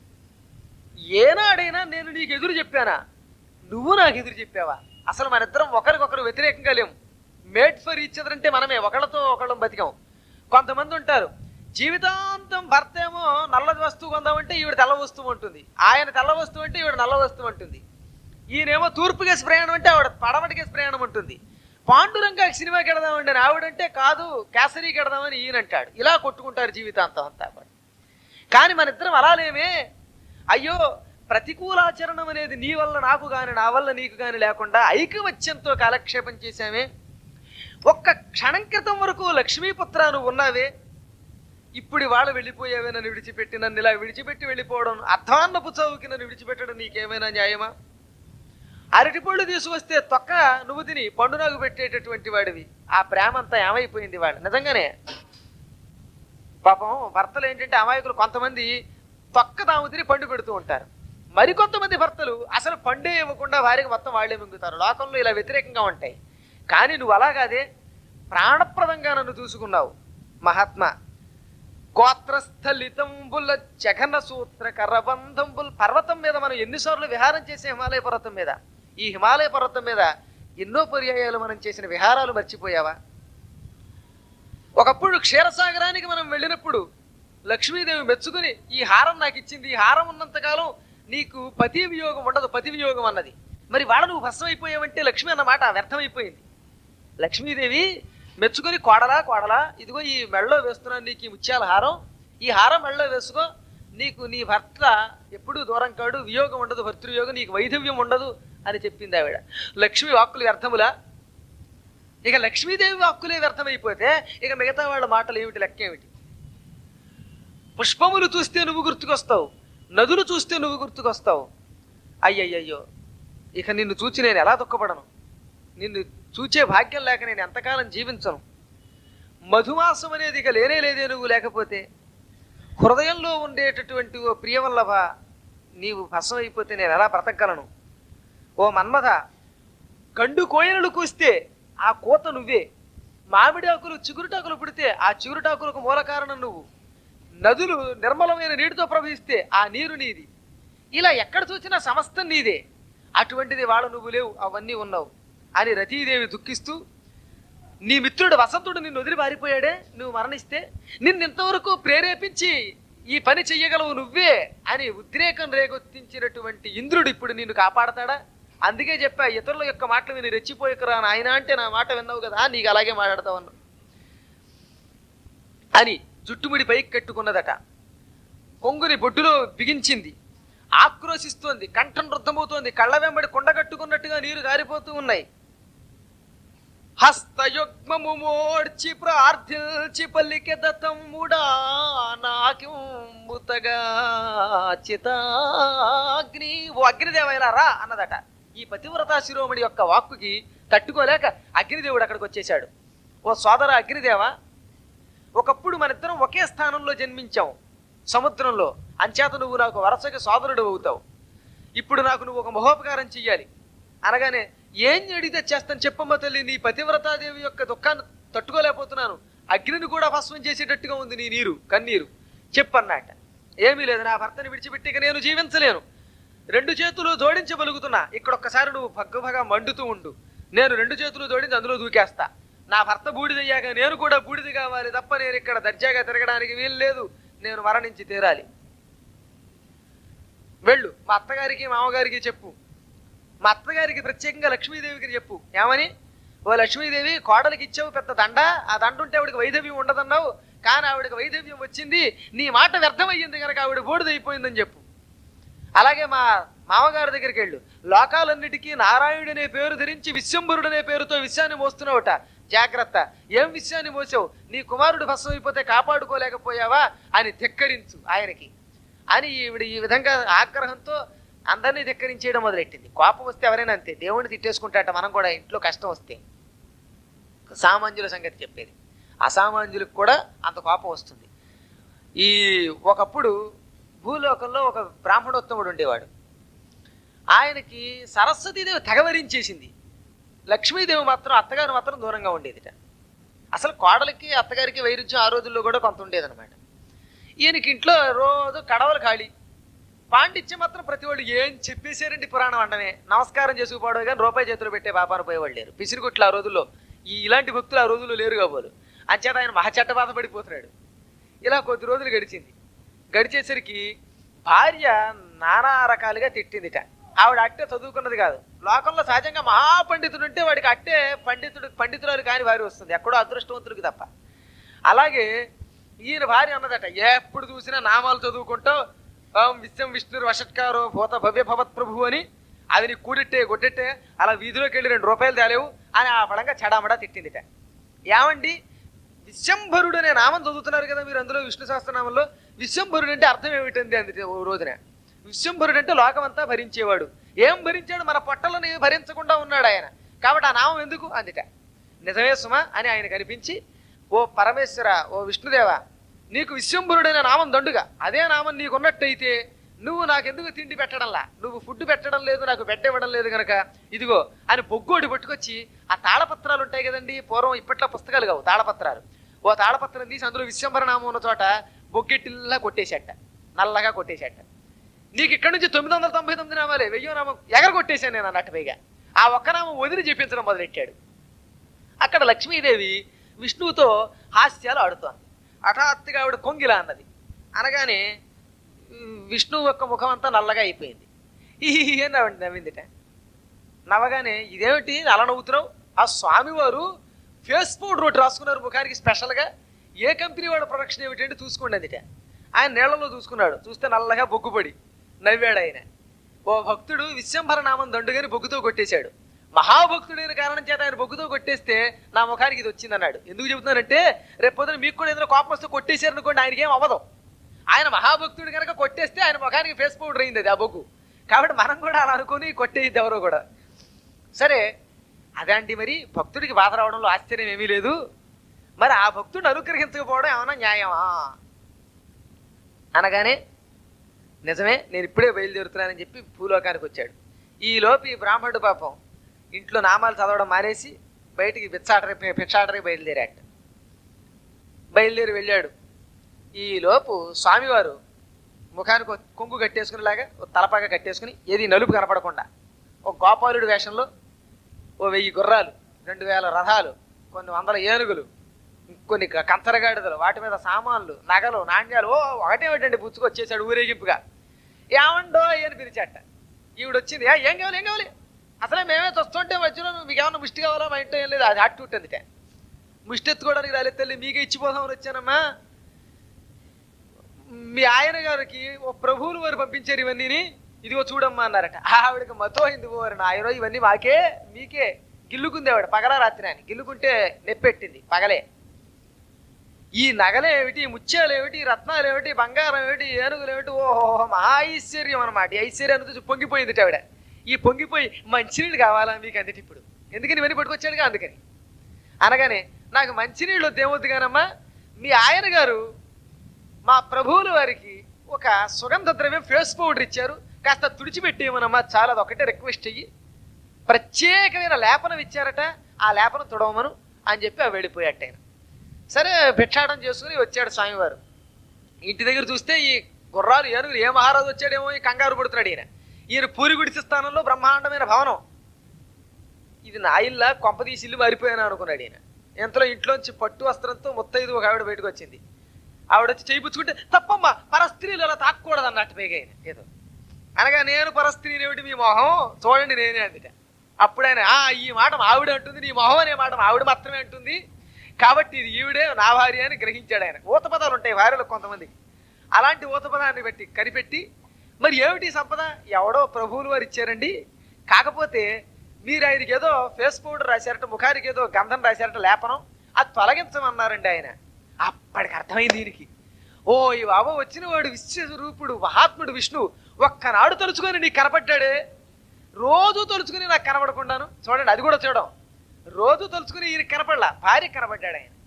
ఏనాడైనా నేను నీకు ఎదురు చెప్పానా నువ్వు నాకు ఎదురు చెప్పావా అసలు మన ఇద్దరం ఒకరికొకరు వ్యతిరేకంగా లేము మేడ్ ఫర్ ఈచ్ అదర్ అంటే మనమే ఒకళ్ళతో ఒకళ్ళం బతికాం కొంతమంది ఉంటారు జీవితాంతం భర్త ఏమో నల్ల వస్తువు కొందామంటే ఈవిడ తెల్ల వస్తువు ఉంటుంది ఆయన తెల్ల వస్తువు అంటే ఈవిడ నల్ల వస్తువు అంటుంది ఈయనేమో తూర్పు కేసు ప్రయాణం అంటే ఆవిడ పడమటి కేసు ప్రయాణం ఉంటుంది పాండురంగా సినిమాకి వెడదామండి అని ఆవిడంటే కాదు కేసరికి వెడదామని ఈయన అంటాడు ఇలా కొట్టుకుంటారు జీవితాంతం అంతా కూడా కానీ మన ఇద్దరం అలా లేమే అయ్యో ప్రతికూలాచరణం అనేది నీ వల్ల నాకు గాని నా వల్ల నీకు గాని లేకుండా ఐకమత్యంతో కాలక్షేపం చేశామే ఒక్క క్షణం క్రితం వరకు లక్ష్మీపుత్ర నువ్వు ఉన్నావే ఇప్పుడు ఇవాళ వెళ్ళిపోయావే నన్ను విడిచిపెట్టి నన్ను ఇలా విడిచిపెట్టి వెళ్ళిపోవడం అర్థాన్నపు చౌకి నన్ను విడిచిపెట్టడం నీకేమైనా న్యాయమా అరటిపళ్ళు తీసుకొస్తే తొక్క నువ్వు తిని పండు నాకు పెట్టేటటువంటి వాడివి ఆ ప్రేమ అంతా ఏమైపోయింది వాడు నిజంగానే పాపం భర్తలు ఏంటంటే అమాయకులు కొంతమంది తొక్క తాము తిని పండు పెడుతూ ఉంటారు మరికొంతమంది భర్తలు అసలు పండే ఇవ్వకుండా వారికి మొత్తం వాళ్ళే మింగుతారు లోకంలో ఇలా వ్యతిరేకంగా ఉంటాయి కానీ నువ్వు అలాగాదే ప్రాణప్రదంగా నన్ను చూసుకున్నావు మహాత్మా గోత్రస్థలితంబుల జఘన సూత్ర కర్రబంధంబుల్ పర్వతం మీద మనం ఎన్నిసార్లు విహారం చేసే హిమాలయ పర్వతం మీద ఈ హిమాలయ పర్వతం మీద ఎన్నో పర్యాయాలు మనం చేసిన విహారాలు మర్చిపోయావా ఒకప్పుడు క్షీరసాగరానికి మనం వెళ్ళినప్పుడు లక్ష్మీదేవి మెచ్చుకుని ఈ హారం నాకు ఇచ్చింది ఈ హారం ఉన్నంతకాలం నీకు పతి వియోగం ఉండదు పతి వియోగం అన్నది మరి వాళ్ళ నువ్వు భస్మం అయిపోయావంటే లక్ష్మి అన్నమాట వ్యర్థమైపోయింది లక్ష్మీదేవి మెచ్చుకొని కోడలా కోడలా ఇదిగో ఈ మెళ్ళలో వేస్తున్నాను నీకు ఈ ముత్యాల హారం ఈ హారం మెళ్ళలో వేసుకో నీకు నీ భర్త ఎప్పుడూ దూరం కాడు వియోగం ఉండదు భర్తృయోగం నీకు వైధవ్యం ఉండదు అని చెప్పింది ఆవిడ లక్ష్మి వాక్కులు వ్యర్థములా ఇక లక్ష్మీదేవి వాక్కులే వ్యర్థమైపోతే ఇక మిగతా వాళ్ళ మాటలు ఏమిటి లెక్క ఏమిటి పుష్పములు చూస్తే నువ్వు గుర్తుకొస్తావు నదులు చూస్తే నువ్వు గుర్తుకొస్తావు అయ్యయ్యయ్యో ఇక నిన్ను చూచి నేను ఎలా దుఃఖపడను నిన్ను చూచే భాగ్యం లేక నేను ఎంతకాలం జీవించను మధుమాసం అనేది ఇక లేనే లేదే నువ్వు లేకపోతే హృదయంలో ఉండేటటువంటి ఓ ప్రియవల్లభ నీవు భస్మం అయిపోతే నేను ఎలా బ్రతకగలను ఓ మన్మథ గండు కోయలు కూస్తే ఆ కోత నువ్వే మామిడి ఆకులు చిగురుటాకులు పుడితే ఆ చిగురుటాకులకు మూల కారణం నువ్వు నదులు నిర్మలమైన నీటితో ప్రవహిస్తే ఆ నీరు నీది ఇలా ఎక్కడ చూసినా సమస్తం నీదే అటువంటిది వాళ్ళ నువ్వు లేవు అవన్నీ ఉన్నావు అని రతీదేవి దుఃఖిస్తూ నీ మిత్రుడు వసంతుడు నిన్ను వదిలి పారిపోయాడే నువ్వు మరణిస్తే నిన్ను ఇంతవరకు ప్రేరేపించి ఈ పని చెయ్యగలవు నువ్వే అని ఉద్రేకం రేగొత్తించినటువంటి ఇంద్రుడు ఇప్పుడు నిన్ను కాపాడతాడా అందుకే చెప్పా ఇతరుల యొక్క మాటలు విని రెచ్చిపోయకరా ఆయన అంటే నా మాట విన్నావు కదా నీకు అలాగే మాట్లాడతావు అన్నాడు అని జుట్టుముడి పైకి కట్టుకున్నదట కొంగుని బొడ్డులో బిగించింది ఆక్రోశిస్తోంది కంఠం రుద్ధమవుతోంది కళ్ళ వెంబడి కొండ కట్టుకున్నట్టుగా నీరు గారిపోతూ ఉన్నాయి హస్తయుగ్మము మోడ్చి ప్రార్థించి పల్లికె దత్తముడా నాకింబుతగా చితాగ్ని ఓ అగ్నిదేవైనా రా అన్నదట ఈ పతివ్రతా శిరోమణి యొక్క వాక్కుకి తట్టుకోలేక అగ్నిదేవుడు అక్కడికి వచ్చేశాడు ఓ సోదర అగ్నిదేవ ఒకప్పుడు మనిద్దరం ఒకే స్థానంలో జన్మించాం సముద్రంలో అంచేత నువ్వు నాకు వరసగా సోదరుడు అవుతావు ఇప్పుడు నాకు నువ్వు ఒక మహోపకారం చెయ్యాలి అనగానే ఏం అడిగితే చేస్తాను చెప్పమ్మ తల్లి నీ పతివ్రతాదేవి యొక్క దుఃఖాన్ని తట్టుకోలేకపోతున్నాను అగ్నిని కూడా భస్మం చేసేటట్టుగా ఉంది నీ నీరు కన్నీరు చెప్పన్నట ఏమీ లేదు నా భర్తని విడిచిపెట్టి ఇక నేను జీవించలేను రెండు చేతులు జోడించగలుగుతున్నా ఇక్కడ ఒక్కసారి నువ్వు భగ్గభగా మండుతూ ఉండు నేను రెండు చేతులు జోడించి అందులో దూకేస్తా నా భర్త బూడిదయ్యాక నేను కూడా బూడిద కావాలి తప్ప నేను ఇక్కడ దర్జాగా తిరగడానికి వీలు లేదు నేను మరణించి తీరాలి వెళ్ళు మా అత్తగారికి మామగారికి చెప్పు మా అత్తగారికి ప్రత్యేకంగా లక్ష్మీదేవికి చెప్పు ఏమని ఓ లక్ష్మీదేవి కోడలికి ఇచ్చావు పెద్ద దండ ఆ దండ ఉంటే ఆవిడకి వైదవ్యం ఉండదన్నావు కానీ ఆవిడకి వైదవ్యం వచ్చింది నీ మాట వ్యర్థమయ్యింది కనుక ఆవిడ బూడిదైపోయిందని చెప్పు అలాగే మా మామగారి దగ్గరికి వెళ్ళు లోకాలన్నిటికీ నారాయణుడనే పేరు ధరించి విశ్వంభరుడనే పేరుతో విషయాన్ని మోస్తున్నావుట జాగ్రత్త ఏం విషయాన్ని మోసావు నీ కుమారుడు భస్మం అయిపోతే కాపాడుకోలేకపోయావా అని ధిక్కరించు ఆయనకి అని ఈవిడ ఈ విధంగా ఆగ్రహంతో అందరినీ ధిక్కరించేయడం మొదలెట్టింది కోపం వస్తే ఎవరైనా అంతే దేవుడిని తిట్టేసుకుంటాట మనం కూడా ఇంట్లో కష్టం వస్తే సామాన్యుల సంగతి చెప్పేది అసామాన్యులకు కూడా అంత కోపం వస్తుంది ఈ ఒకప్పుడు భూలోకంలో ఒక బ్రాహ్మణోత్తముడు ఉండేవాడు ఆయనకి సరస్వతీదేవి తెగవరించేసింది లక్ష్మీదేవి మాత్రం అత్తగారు మాత్రం దూరంగా ఉండేదిట అసలు కోడలికి అత్తగారికి వైరుధ్యం ఆ రోజుల్లో కూడా కొంత ఉండేదన్నమాట ఈయనకి ఇంట్లో రోజు కడవలు ఖాళీ పాండిత్యం మాత్రం ప్రతి వాళ్ళు ఏం చెప్పేశారండి పురాణం అంటనే నమస్కారం చేసుకుపోవడం కానీ రూపాయి చేతులు పెట్టే పాపాను పోయేవాళ్ళు లేరు పిసిరిగుట్లు ఆ రోజుల్లో ఈ ఇలాంటి భక్తులు ఆ రోజుల్లో లేరు కాబోలు అంచేత ఆయన మహచట్ట బాధ పడిపోతున్నాడు ఇలా కొద్ది రోజులు గడిచింది గడిచేసరికి భార్య నానా రకాలుగా తిట్టిందిట ఆవిడ అట్టే చదువుకున్నది కాదు లోకంలో సహజంగా మహాపండితుడు ఉంటే వాడికి అట్టే పండితుడు పండితురాలు కాని భార్య వస్తుంది ఎక్కడో అదృష్టవంతుడికి తప్ప అలాగే ఈయన భార్య అన్నదట ఎప్పుడు చూసినా నామాలు చదువుకుంటూ ఓం విశ్వం విష్ణు వషట్కారో భూత భవ్య భవత్ ప్రభు అని అది నీ కూడెట్టే గొడ్డెట్టే అలా వీధిలోకి వెళ్ళి రెండు రూపాయలు తేలేవు అని ఆ పడంగా చెడామడా తిట్టిందిట ఏమండి విశ్వంభరుడు అనే నామం చదువుతున్నారు కదా మీరు అందులో విష్ణు సహస్రనామంలో విశ్వంభరుడు అంటే అర్థం ఏమిటంది అంది ఓ రోజున విశ్వంభరుడు అంటే లోకమంతా భరించేవాడు ఏం భరించాడు మన పొట్టలని భరించకుండా ఉన్నాడు ఆయన కాబట్టి ఆ నామం ఎందుకు అందిట నిజమే సుమ అని ఆయన కనిపించి ఓ పరమేశ్వర ఓ విష్ణుదేవ నీకు విశ్వంభరుడైన నామం దండుగా అదే నామం నీకున్నట్టయితే నువ్వు నాకెందుకు తిండి పెట్టడంలా నువ్వు ఫుడ్ పెట్టడం లేదు నాకు బెడ్డ ఇవ్వడం లేదు కనుక ఇదిగో అని బొగ్గోడి పట్టుకొచ్చి ఆ తాళపత్రాలు ఉంటాయి కదండి పూర్వం ఇప్పట్లో పుస్తకాలు కావు తాళపత్రాలు ఓ తాళపత్రం తీసి అందులో విశ్వంభర నామం ఉన్న చోట బొగ్గెట్టిల్లా కొట్టేశాట నల్లగా కొట్టేశాట నీకు ఇక్కడ నుంచి తొమ్మిది వందల తొంభై తొమ్మిది నామాలే వెయ్యో నామం ఎగర కొట్టేశాను నేను అన్నట్టు పైగా ఆ ఒక్క నామం వదిలి చెప్పించడం మొదలెట్టాడు అక్కడ లక్ష్మీదేవి విష్ణువుతో హాస్యాలు ఆడుతోంది హఠాత్తుగా ఆవిడ కొంగిలా అన్నది అనగానే ఉమ్, విష్ణువు యొక్క ముఖం అంతా నల్లగా అయిపోయింది ఈ అని ఆవిడ నవ్విందిట నవ్వగానే ఇదేమిటి అలా నవ్వుతున్నావు ఆ స్వామివారు ఫేస్ పౌడర్ ఒకటి రాసుకున్నారు ముఖానికి స్పెషల్గా ఏ కంపెనీ వాడు ప్రొడక్షన్ ఏమిటంటే చూసుకోండి అందుట ఆయన నీళ్లలో చూసుకున్నాడు చూస్తే నల్లగా బొగ్గుపడి నవ్వాడు ఆయన ఓ భక్తుడు విశ్వంభర నామం దండుగాని బొగ్గుతో కొట్టేశాడు మహాభక్తుడైన కారణం చేత ఆయన బొగ్గుతో కొట్టేస్తే నా ముఖానికి ఇది వచ్చిందన్నాడు ఎందుకు చెబుతున్నానంటే రేపు పొద్దున మీకు కూడా ఏదైనా కోపం వస్తే కొట్టేశారు అనుకోండి ఆయనకి ఏం అవ్వదు ఆయన మహాభక్తుడు కనుక కొట్టేస్తే ఆయన ముఖానికి ఫేస్ పౌడర్ అయింది అది ఆ బొగ్గు కాబట్టి మనం కూడా అలా అనుకుని కొట్టేది ఎవరో కూడా సరే అదే అండి మరి భక్తుడికి బాధ రావడంలో ఆశ్చర్యం ఏమీ లేదు మరి ఆ భక్తుడిని అనుగ్రహించకపోవడం ఏమైనా న్యాయమా అనగానే నిజమే నేను ఇప్పుడే బయలుదేరుతున్నానని చెప్పి భూలోకానికి వచ్చాడు ఈ లోపు ఈ బ్రాహ్మణుడు పాపం ఇంట్లో నామాలు చదవడం మానేసి బయటికి బిచ్చాటరి పిచ్చాటరి బయలుదేరాట బయలుదేరి వెళ్ళాడు ఈ లోపు స్వామివారు ముఖానికి ఒక కొంగు కట్టేసుకునేలాగా ఒక తలపాగా కట్టేసుకుని ఏది నలుపు కనపడకుండా ఒక గోపాలుడి వేషంలో ఓ వెయ్యి గుర్రాలు రెండు వేల రథాలు కొన్ని వందల ఏనుగులు కొన్ని క- కంచరగాడిదలు వాటి మీద సామాన్లు నగలు నాణ్యాలు ఓ ఒకటే ఒకటండి పుచ్చుకొచ్చేసాడు ఊరేగింపుగా ఏమండో అని పిలిచాట ఈవిడ వచ్చింది "ఏ, ఏం కావాలి ఏం కావాలి అసలే మేమే చూస్తుంటే మధ్యలో మీకు ఏమన్నా ముష్టి కావాలా మా ఇంట్లో ఏం లేదు అది అట్టు ఉంటుంది ముష్టి ఎత్తుకోవడానికి రాలేదు తల్లి మీకే ఇచ్చిపోదామని వచ్చానమ్మా మీ ఆయన గారికి ఓ ప్రభువులు వారు పంపించారు ఇవన్నీని ఇదిగో చూడమ్మా అన్నారట ఆవిడకి మతో అయింది వారు ఆయన ఇవన్నీ మాకే మీకే గిల్లుకుంది ఆవిడ పగలా రాత్రి అని గిల్లుకుంటే నెప్పెట్టింది పగలే ఈ నగలు ఏమిటి ముత్యాలు ఏమిటి రత్నాలు ఏమిటి బంగారం ఏమిటి ఏనుగులు ఏమిటి ఓహో మహా ఐశ్వర్యం అనమాట ఈ ఐశ్వర్యం చూసి పొంగిపోయింది ఆవిడ ఈ పొంగిపోయి మంచినీళ్ళు కావాలా మీకు అందుటి ఇప్పుడు ఎందుకని ఇవన్నీ పట్టుకొచ్చాడుగా అందుకని అనగానే నాకు మంచినీళ్ళు వద్దేమొద్దు కానమ్మా మీ ఆయన గారు మా ప్రభువుల వారికి ఒక సుగంధ ద్రవ్యం ఫేస్ పౌడర్ ఇచ్చారు కాస్త తుడిచిపెట్టేయమనమ్మా చాలా అది ఒకటే రిక్వెస్ట్ అయ్యి ప్రత్యేకమైన లేపనం ఇచ్చారట ఆ లేపనం తుడవమను అని చెప్పి ఆ వెళ్ళిపోయాట ఆయన సరే భిక్షాటం చేసుకుని వచ్చాడు స్వామివారు ఇంటి దగ్గర చూస్తే ఈ గుర్రాలు ఏనుగులు ఏ మహారాజు వచ్చాడేమో ఈ కంగారు పడుతున్నాడు ఈయన ఈయన పూరి గుడిసి స్థానంలో బ్రహ్మాండమైన భవనం ఇది నా ఇల్లా కొంపదీసి ఇల్లు మారిపోయాను అనుకున్నాడు ఈయన ఎంతలో ఇంట్లోంచి పట్టు వస్త్రంతో ముత్తైదు ఒక ఆవిడ బయటకు వచ్చింది ఆవిడ వచ్చి చేయిపుచ్చుకుంటే తప్పమ్మా పరస్త్రీలు అలా తాకూడదు అన్నట్టు పైగా ఆయన ఏదో అనగా నేను పరస్త్రీని ఏమిటి మీ మొహం చూడండి నేనే అందుట అప్పుడు ఆయన "ఆ, ఈ మాట మా ఆవిడ అంటుంది నీ మొహం అనే మాట మా ఆవిడ మాత్రమే అంటుంది కాబట్టి ఇది ఈవిడే నా భార్య అని గ్రహించాడు ఆయన ఊత పదాలు ఉంటాయి భార్యలు కొంతమందికి అలాంటి ఊత పదాన్ని బట్టి కనిపెట్టి మరి ఏమిటి ఈ సంపద ఎవడో ప్రభువులు వారు ఇచ్చారండి కాకపోతే మీరు ఆయనకి ఏదో ఫేస్ పౌడర్ రాశారట ముఖానికి ఏదో గంధం రాశారట లేపనం అది తొలగించమన్నారండి ఆయన అప్పటికి అర్థమైంది దీనికి ఓ ఈ బాబు వచ్చిన వాడు విశ్వరూపుడు మహాత్ముడు విష్ణు ఒక్కనాడు తలుచుకొని నీకు కనపడ్డాడే రోజు తలుచుకుని నాకు కనబడకుండాను చూడండి అది కూడా చూడడం రోజు తలుచుకుని ఈయన కనపడలా భార్య కనబడ్డాడు ఆయన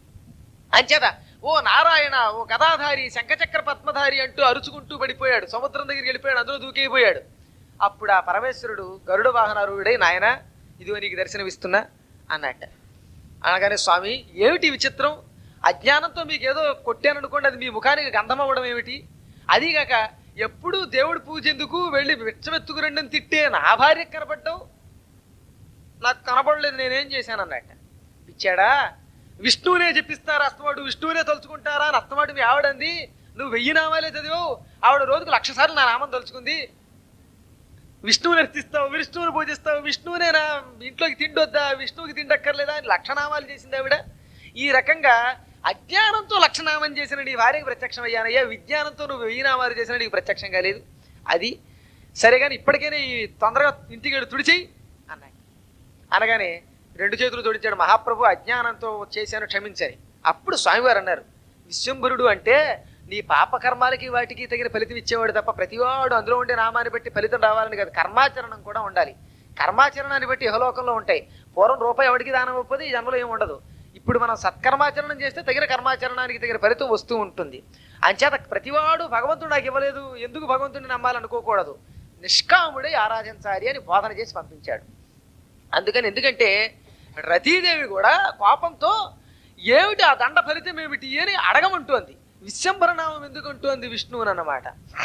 అంచేత ఓ నారాయణ ఓ గదాధారి శంఖచక్ర పద్మధారి అంటూ అరుచుకుంటూ పడిపోయాడు సముద్రం దగ్గరికి వెళ్ళిపోయాడు అందులో దూకైపోయాడు అప్పుడు ఆ పరమేశ్వరుడు గరుడ వాహనారూఢై నాయన ఇదిగో నీకు దర్శనమిస్తున్నా అన్నట్ట అనగానే స్వామి ఏమిటి విచిత్రం అజ్ఞానంతో మీకు ఏదో కొట్టాననుకోండి అది మీ ముఖానికి గంధం అవ్వడం ఏమిటి అదీగాక ఎప్పుడు దేవుడి పూజ ఎందుకు వెళ్ళి విచ్చమెత్తుకు రెండని తిట్టే నా భార్య కనపడ్డావు నాకు కనపడలేదు నేనేం చేశాను అన్నట్ట ఇచ్చాడా విష్ణువునే చెప్పిస్తారా అస్తమాడు విష్ణువునే తలుచుకుంటారా అని అస్తమాడు మీ ఆవిడంది నువ్వు వెయ్యి నామాలే చదివావు ఆవిడ రోజుకు లక్ష సార్లు నా నామం తలుచుకుంది విష్ణువుని అర్చిస్తావు విష్ణువుని పూజిస్తావు విష్ణువునే నా ఇంట్లోకి తిండొద్దా విష్ణువుకి తిండక్కర్లేదా అని లక్షనామాలు చేసింది ఆవిడ ఈ రకంగా అజ్ఞానంతో లక్షనామం చేసిన నీ భార్యకి ప్రత్యక్షం అయ్యానయ్యా విజ్ఞానంతో నువ్వు వెయ్యి నామాలు చేసిన నీకు ప్రత్యక్షం కాలేదు అది సరే కానీ ఇప్పటికైనా ఈ తొందరగా ఇంటికి వెళ్ళి తుడిచేయి అన్నాడు అనగానే రెండు చేతులు తోడించాడు మహాప్రభు అజ్ఞానంతో చేశాను క్షమించని అప్పుడు స్వామివారు అన్నారు విశ్వంభరుడు అంటే నీ పాపకర్మాలకి వాటికి తగిన ఫలితం ఇచ్చేవాడు తప్ప ప్రతివాడు అందులో ఉండే నామాన్ని బట్టి ఫలితం రావాలని కాదు కర్మాచరణం కూడా ఉండాలి కర్మాచరణాన్ని బట్టి ఇహలోకంలో ఉంటాయి పూర్వం రూపాయి ఎవరికి దానం ఇవ్వకపోతే ఈ జన్మలో ఏమి ఉండదు ఇప్పుడు మనం సత్కర్మాచరణం చేస్తే తగిన కర్మాచరణానికి తగిన ఫలితం వస్తూ ఉంటుంది అంచేత ప్రతివాడు భగవంతుడు నాకు ఇవ్వలేదు ఎందుకు భగవంతుడిని నమ్మాలనుకోకూడదు నిష్కాముడై ఆరాధించాలి అని బోధన చేసి పంపించాడు అందుకని ఎందుకంటే రతీదేవి కూడా కోపంతో ఏమిటి ఆ దండ ఫలితం ఏమిటి అని అడగమంటోంది విశ్వంభరనామం ఎందుకు అంటోంది విష్ణువుని అన్నమాట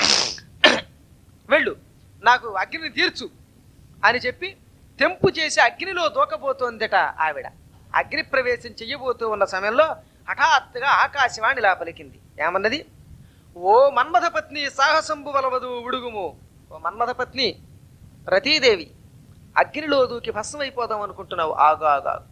వెళ్ళు నాకు అగ్నిని తీర్చు అని చెప్పి తెంపు చేసి అగ్నిలో దూకబోతోందట ఆవిడ అగ్ని ప్రవేశం చెయ్యబోతూ ఉన్న సమయంలో హఠాత్తుగా ఆకాశవాణి ఇలా పలికింది ఏమన్నది ఓ మన్మథ పత్ని సాహసంబు వలవదు ఉడుగుము ఓ మన్మథ పత్ని రతీదేవి అగ్నిలో దూకి భస్మైపోదాం అనుకుంటున్నావు ఆగు ఆగు ఆగు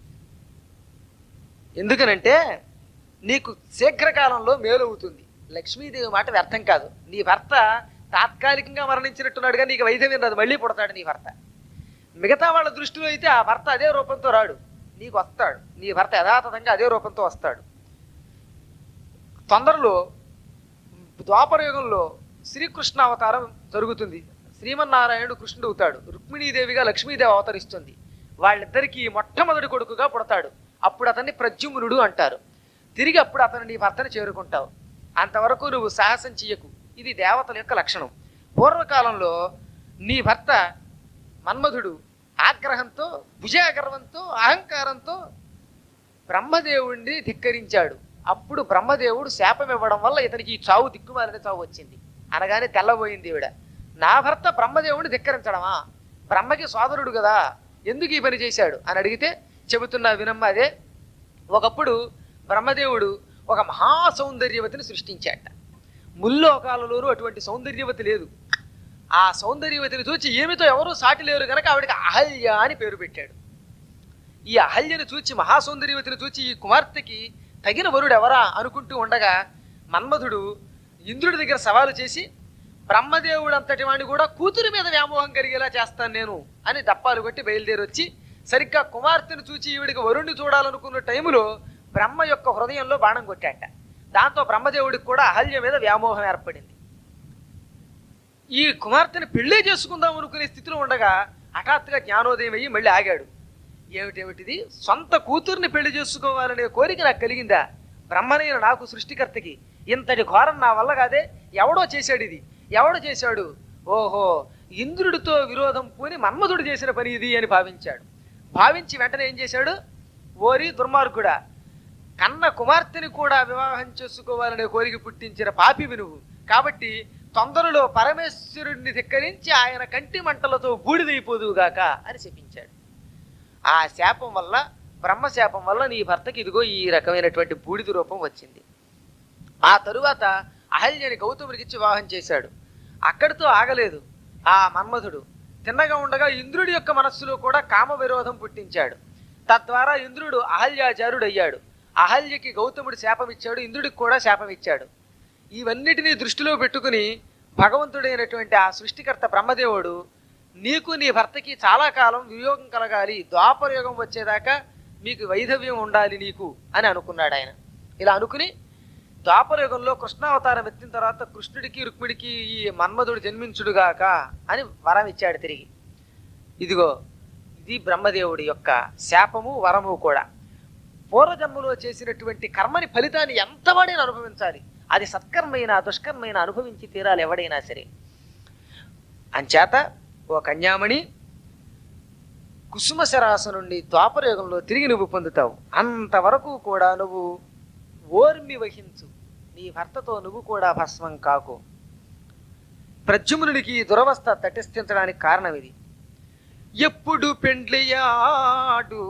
ఎందుకనంటే నీకు శీఘ్రకాలంలో మేలవుతుంది లక్ష్మీదేవి మాట వ్యర్థం కాదు నీ భర్త తాత్కాలికంగా మరణించినట్టున్నాడుగా నీకు వైద్యం రాదు మళ్ళీ పుడతాడు నీ భర్త మిగతా వాళ్ళ దృష్టిలో అయితే ఆ భర్త అదే రూపంతో రాడు నీకు వస్తాడు నీ భర్త యథాతథంగా అదే రూపంతో వస్తాడు తొందరలో ద్వాపర యుగంలో శ్రీకృష్ణ అవతారం జరుగుతుంది శ్రీమన్నారాయణుడు కృష్ణుడు అవుతాడు రుక్మిణీదేవిగా లక్ష్మీదేవి అవతరిస్తుంది వాళ్ళిద్దరికీ మొట్టమొదటి కొడుకుగా పుడతాడు అప్పుడు అతన్ని ప్రద్యుమ్నుడు అంటారు తిరిగి అప్పుడు అతను నీ భర్తను చేరుకుంటావు అంతవరకు నువ్వు సాహసం చెయ్యకు ఇది దేవతల యొక్క లక్షణం పూర్వకాలంలో నీ భర్త మన్మధుడు ఆగ్రహంతో భుజాగర్వంతో అహంకారంతో బ్రహ్మదేవుణ్ణి ధిక్కరించాడు అప్పుడు బ్రహ్మదేవుడు శాపం ఇవ్వడం వల్ల ఇతనికి ఈ చావు దిక్కుమాలిన చావు వచ్చింది అనగానే తెల్లబోయింది ఈవిడ నా భర్త బ్రహ్మదేవుడిని ధిక్కరించడమా బ్రహ్మకి సోదరుడు కదా ఎందుకు ఈ పని చేశాడు అని అడిగితే చెబుతున్నా వినమ్మ అదే ఒకప్పుడు బ్రహ్మదేవుడు ఒక మహా సౌందర్యవతిని సృష్టించాట ముల్లోకాలలోనూ అటువంటి సౌందర్యవతి లేదు ఆ సౌందర్యవతిని చూచి ఏమితో ఎవరూ సాటి లేరు కనుక ఆవిడకి అహల్య అని పేరు పెట్టాడు ఈ అహల్యను చూచి మహాసౌందర్యవతిని చూచి ఈ కుమార్తెకి తగిన వరుడు ఎవరా అనుకుంటూ ఉండగా మన్మధుడు ఇంద్రుడి దగ్గర సవాలు చేసి బ్రహ్మదేవుడు అంతటి వాడిని కూడా కూతురి మీద వ్యామోహం కలిగేలా చేస్తాను నేను అని దప్పాలు కొట్టి బయలుదేరి వచ్చి సరిగ్గా కుమార్తెను చూచి ఈవిడికి వరుణ్ణి చూడాలనుకున్న టైంలో బ్రహ్మ యొక్క హృదయంలో బాణం కొట్టాట దాంతో బ్రహ్మదేవుడికి కూడా అహల్య మీద వ్యామోహం ఏర్పడింది ఈ కుమార్తెను పెళ్ళే చేసుకుందాం అనుకునే స్థితిలో ఉండగా హఠాత్తుగా జ్ఞానోదయం అయ్యి మళ్ళీ ఆగాడు ఏమిటేమిటిది సొంత కూతుర్ని పెళ్లి చేసుకోవాలనే కోరిక నాకు కలిగిందా బ్రహ్మనైన నాకు సృష్టికర్తకి ఇంతటి ఘోరం నా వల్ల కాదే ఎవడో చేశాడు ఇది ఎవడో చేశాడు ఓహో ఇంద్రుడితో విరోధం పూని మన్మధుడు చేసిన పని ఇది అని భావించాడు భావించి వెంటనే ఏం చేశాడు ఓరి దుర్మార్గుడా కన్న కుమార్తెని కూడా వివాహం చేసుకోవాలనే కోరిక పుట్టించిన పాపివి నువ్వు కాబట్టి తొందరలో పరమేశ్వరుడిని ధిక్కరించి ఆయన కంటి మంటలతో బూడిదైపోదువుగాక అని శపించాడు ఆ శాపం వల్ల బ్రహ్మశాపం వల్ల నీ భర్తకి ఇదిగో ఈ రకమైనటువంటి బూడిద రూపం వచ్చింది ఆ తరువాత అహల్యని గౌతముడికిచ్చి వివాహం చేశాడు అక్కడితో ఆగలేదు ఆ మన్మధుడు తిన్నగా ఉండగా ఇంద్రుడి యొక్క మనస్సులో కూడా కామ విరోధం పుట్టించాడు తద్వారా ఇంద్రుడు అహల్యాచారుడు అయ్యాడు అహల్యకి గౌతముడు శాపం ఇచ్చాడు ఇంద్రుడికి కూడా శాపం ఇచ్చాడు ఇవన్నిటినీ దృష్టిలో పెట్టుకుని భగవంతుడైనటువంటి ఆ సృష్టికర్త బ్రహ్మదేవుడు నీకు నీ భర్తకి చాలా కాలం వియోగం కలగాలి ద్వాపర యుగం వచ్చేదాకా మీకు వైధవ్యం ఉండాలి నీకు అని అనుకున్నాడు ఆయన ఇలా అనుకుని ద్వాపర యుగంలో కృష్ణావతారం ఎత్తిన తర్వాత కృష్ణుడికి రుక్మిడికి ఈ మన్మధుడు జన్మించుడుగాక అని వరం ఇచ్చాడు తిరిగి ఇదిగో ఇది బ్రహ్మదేవుడి యొక్క శాపము వరము కూడా పూర్వజన్మలో చేసినటువంటి కర్మని ఫలితాన్ని ఎంతవాడైనా అనుభవించాలి అది సత్కర్మైనా దుష్కర్మైనా అనుభవించి తీరాలి ఎవడైనా సరే అంచేత ఓ కన్యామణి కుసుమ శరాస నుండి ద్వాపరయుగంలో తిరిగి నువ్వు పొందుతావు అంతవరకు కూడా నువ్వు ఓర్మి వహించు నీ భర్తతో నువ్వు కూడా భస్మం కాకు ప్రద్యుమ్నుడికి ఈ దురవస్థ తటిస్థించడానికి కారణం ఇది ఎప్పుడు పెండ్లియాడు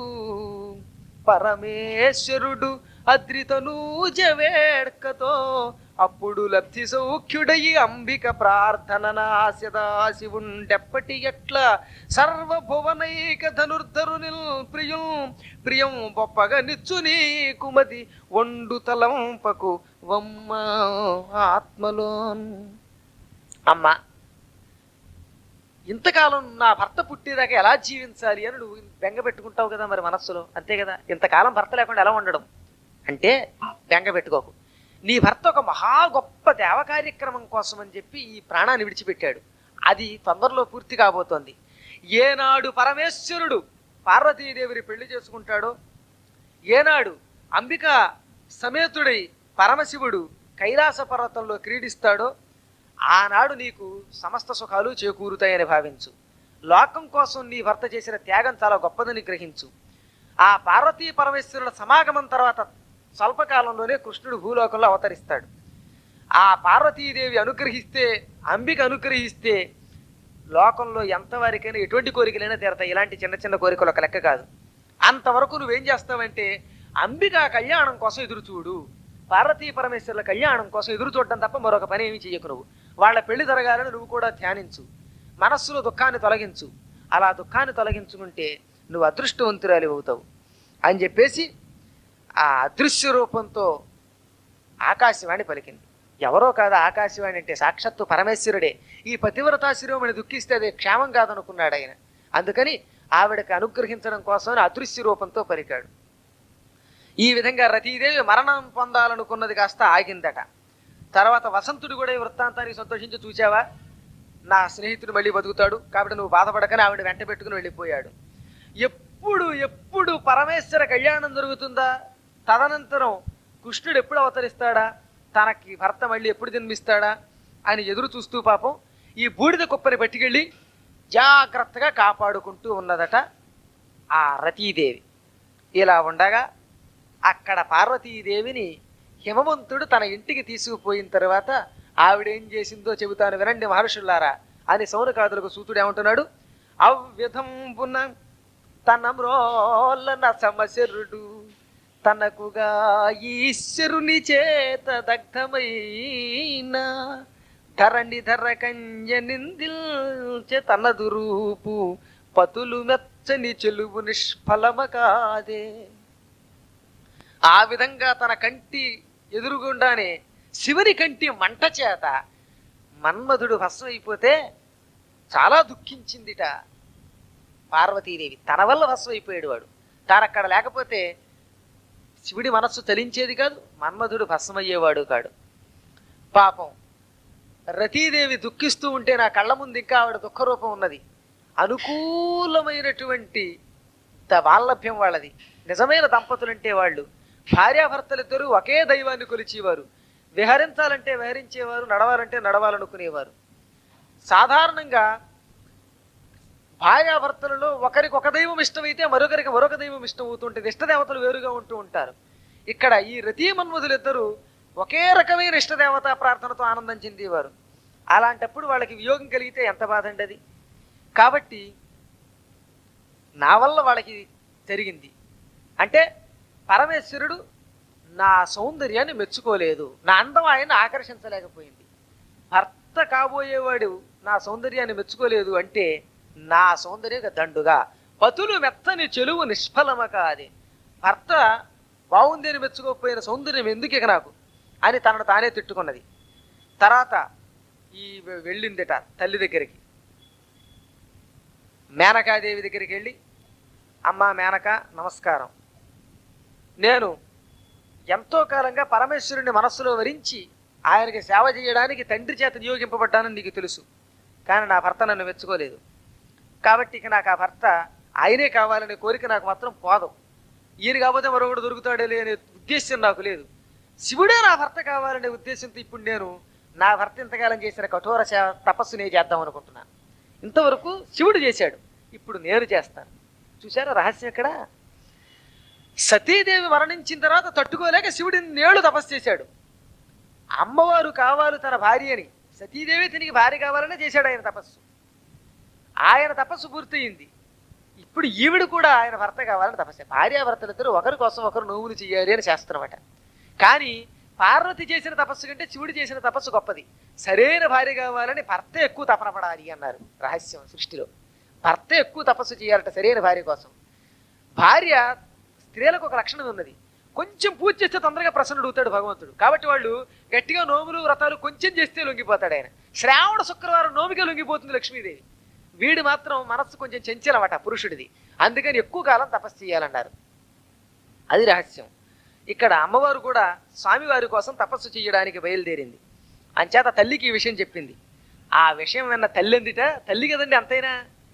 పరమేశ్వరుడు అద్రితనూజ వేడ్కతో అప్పుడు లబ్ధి సౌఖ్యుడయి అంబిక ప్రార్థన నాశదాసి ఉండెప్పటి ఎట్ల సర్వభువనైక ధనుర్ధరునిల్ ప్రియం ప్రియం బొప్పగ నిచ్చు నీ కుమది వండు తలంపకు వమ్మ ఆత్మలోన్ అమ్మా ఇంతకాలం నా భర్త పుట్టేదాకా ఎలా జీవించాలి అని నువ్వు బెంగ పెట్టుకుంటావు కదా మరి మనస్సులో అంతే కదా ఇంతకాలం భర్త లేకుండా ఎలా ఉండడం అంటే బెంగ పెట్టుకోకు నీ భర్త ఒక మహా గొప్ప దేవ కార్యక్రమం కోసం అని చెప్పి ఈ ప్రాణాన్ని విడిచిపెట్టాడు అది తొందరలో పూర్తి కాబోతోంది ఏనాడు పరమేశ్వరుడు పార్వతీదేవిని పెళ్లి చేసుకుంటాడో ఏనాడు అంబిక సమేతుడై పరమశివుడు కైలాస పర్వతంలో క్రీడిస్తాడో ఆనాడు నీకు సమస్త సుఖాలు చేకూరుతాయని భావించు లోకం కోసం నీ భర్త చేసిన త్యాగం చాలా గొప్పదని గ్రహించు ఆ పార్వతీ పరమేశ్వరుల సమాగమం తర్వాత స్వల్పకాలంలోనే కృష్ణుడు భూలోకంలో అవతరిస్తాడు ఆ పార్వతీదేవి అనుగ్రహిస్తే అంబిక అనుగ్రహిస్తే లోకంలో ఎంతవరకైనా ఎటువంటి కోరికలైనా తీరతాయి ఇలాంటి చిన్న చిన్న కోరికలు ఒక లెక్క కాదు అంతవరకు నువ్వేం చేస్తావంటే అంబిక కళ్యాణం కోసం ఎదురు చూడు పార్వతీ పరమేశ్వరుల కళ్యాణం కోసం ఎదురు చూడడం తప్ప మరొక పని ఏమీ చెయ్యకు నువ్వు వాళ్ళ పెళ్లి జరగాలని నువ్వు కూడా ధ్యానించు మనస్సులో దుఃఖాన్ని తొలగించు అలా దుఃఖాన్ని తొలగించుకుంటే నువ్వు అదృష్టవంతురాలి అవుతావు అని చెప్పేసి ఆ అదృశ్య రూపంతో ఆకాశవాణి పలికింది ఎవరో కాదు ఆకాశవాణి అంటే సాక్షాత్తు పరమేశ్వరుడే ఈ పతివ్రతా శిరోమణి దుఃఖిస్తే అది క్షేమం కాదనుకున్నాడు ఆయన అందుకని ఆవిడకి అనుగ్రహించడం కోసం అదృశ్య రూపంతో పలికాడు ఈ విధంగా రతీదేవి మరణం పొందాలనుకున్నది కాస్త ఆగిందట తర్వాత వసంతుడు కూడా ఈ వృత్తాంతానికి సంతోషించి చూచావా నా స్నేహితుడు మళ్ళీ బతుకుతాడు కాబట్టి నువ్వు బాధపడకని ఆవిడ వెంట పెట్టుకుని వెళ్ళిపోయాడు ఎప్పుడు ఎప్పుడు పరమేశ్వర కళ్యాణం జరుగుతుందా తదనంతరం కృష్ణుడు ఎప్పుడు అవతరిస్తాడా తనకి భర్త మళ్ళీ ఎప్పుడు జన్మిస్తాడా అని ఎదురు చూస్తూ పాపం ఈ బూడిద కుప్పని పట్టుకెళ్ళి జాగ్రత్తగా కాపాడుకుంటూ ఉన్నదట ఆ రతీదేవి ఇలా ఉండగా అక్కడ పార్వతీదేవిని హిమవంతుడు తన ఇంటికి తీసుకుపోయిన తర్వాత ఆవిడేం చేసిందో చెబుతాను వినండి మహర్షులారా అని సౌనకాదులకు సూతుడు ఏమంటున్నాడు అవ్యధంబున తన మ్రోలన సమశరుడు తనకుగా ఈశ్వరుని చేత దగ్ధమైన ధరణి ధర కంజ నిందిల్చె తనదు రూపు పతులు మెచ్చని చెలువు నిష్ఫలమ కాదే ఆ విధంగా తన కంటి ఎదురుగుండానే శివుని కంటి మంట చేత మన్మధుడు భస్మం అయిపోతే చాలా దుఃఖించిందిట పార్వతీదేవి తన వల్ల భస్మం అయిపోయాడు వాడు తాను అక్కడ లేకపోతే శివుడి మనస్సు చలించేది కాదు మన్మధుడు భస్మయ్యేవాడు కాడు పాపం రతీదేవి దుఃఖిస్తూ ఉంటే నా కళ్ళ ముందు ఇంకా ఆవిడ దుఃఖరూపం ఉన్నది అనుకూలమైనటువంటి ద- వాల్లభ్యం వాళ్ళది నిజమైన దంపతులంటే వాళ్ళు భార్యాభర్తలిద్దరూ ఒకే దైవాన్ని కొలిచేవారు విహరించాలంటే విహరించేవారు నడవాలంటే నడవాలనుకునేవారు సాధారణంగా భార్యాభర్తలలో ఒకరికి ఒక దైవం ఇష్టమైతే మరొకరికి మరొక దైవం ఇష్టం అవుతుంటుంది ఇష్టదేవతలు వేరుగా ఉంటూ ఉంటారు ఇక్కడ ఈ రతీమన్మధులిద్దరూ ఒకే రకమైన ఇష్టదేవత ప్రార్థనతో ఆనందం చెందేవారు అలాంటప్పుడు వాళ్ళకి వియోగం కలిగితే ఎంత బాధ అండి అది కాబట్టి నా వల్ల వాళ్ళకి జరిగింది అంటే పరమేశ్వరుడు నా సౌందర్యాన్ని మెచ్చుకోలేదు నా అందం ఆయన ఆకర్షించలేకపోయింది భర్త కాబోయేవాడు నా సౌందర్యాన్ని మెచ్చుకోలేదు అంటే నా సౌందర్య దండుగా పతులు మెత్తని చెలువు నిష్ఫలమ కాది భర్త బాగుంది అని మెచ్చుకోకపోయిన సౌందర్యం ఎందుకు ఇక నాకు అని తనను తానే తిట్టుకున్నది తర్వాత ఈ వె- వెళ్ళిందిట తల్లి దగ్గరికి మేనకాదేవి దగ్గరికి వెళ్ళి అమ్మా మేనక నమస్కారం నేను ఎంతో కాలంగా పరమేశ్వరుని మనస్సులో వరించి ఆయనకి సేవ చేయడానికి తండ్రి చేత నియోగింపబడ్డానని నీకు తెలుసు కానీ నా భర్త నన్ను మెచ్చుకోలేదు కాబట్టి ఇక నాకు ఆ భర్త ఆయనే కావాలనే కోరిక నాకు మాత్రం పోదు ఈయన కాకపోతే మరొకడు దొరుకుతాడే అనే ఉద్దేశం నాకు లేదు శివుడే నా భర్త కావాలనే ఉద్దేశంతో ఇప్పుడు నేను నా భర్త ఇంతకాలం చేసిన కఠోర సేవ తపస్సు నేను చేద్దాం అనుకుంటున్నాను ఇంతవరకు శివుడు చేశాడు ఇప్పుడు నేను చేస్తాను చూసారా రహస్యం ఎక్కడ సతీదేవి మరణించిన తర్వాత తట్టుకోలేక శివుడిని నేడు తపస్సు చేశాడు అమ్మవారు కావాలి తన భార్య అని సతీదేవి తిరిగి భార్య కావాలనే చేశాడు ఆయన తపస్సు ఆయన తపస్సు పూర్తయింది ఇప్పుడు ఈవిడ కూడా ఆయన భర్త కావాలని తపస్సు భార్యాభర్తలిద్దరూ ఒకరి కోసం ఒకరు నోవులు చేయాలి అని చేస్తున్నమాట కానీ పార్వతి చేసిన తపస్సు కంటే శివుడు చేసిన తపస్సు గొప్పది సరైన భార్య కావాలని భర్త ఎక్కువ తపన పడాలి అన్నారు రహస్యం సృష్టిలో భర్త ఎక్కువ తపస్సు చేయాలట సరైన భార్య కోసం భార్య స్త్రీలకు ఒక లక్షణం ఉన్నది కొంచెం పూజ చేస్తే తొందరగా ప్రసన్నుడు అవుతాడు భగవంతుడు కాబట్టి వాళ్ళు గట్టిగా నోములు వ్రతాలు కొంచెం చేస్తే లొంగిపోతాడు ఆయన శ్రావణ శుక్రవారం నోమికే లొంగిపోతుంది లక్ష్మీదేవి వీడు మాత్రం మనస్సు కొంచెం చెంచలమట పురుషుడిది అందుకని ఎక్కువ కాలం తపస్సు చేయాలన్నారు అది రహస్యం ఇక్కడ అమ్మవారు కూడా స్వామివారి కోసం తపస్సు చేయడానికి బయలుదేరింది అంచేత తల్లికి ఈ విషయం చెప్పింది ఆ విషయం విన్న తల్లి ఎందుట తల్లి కదండి అంతైనా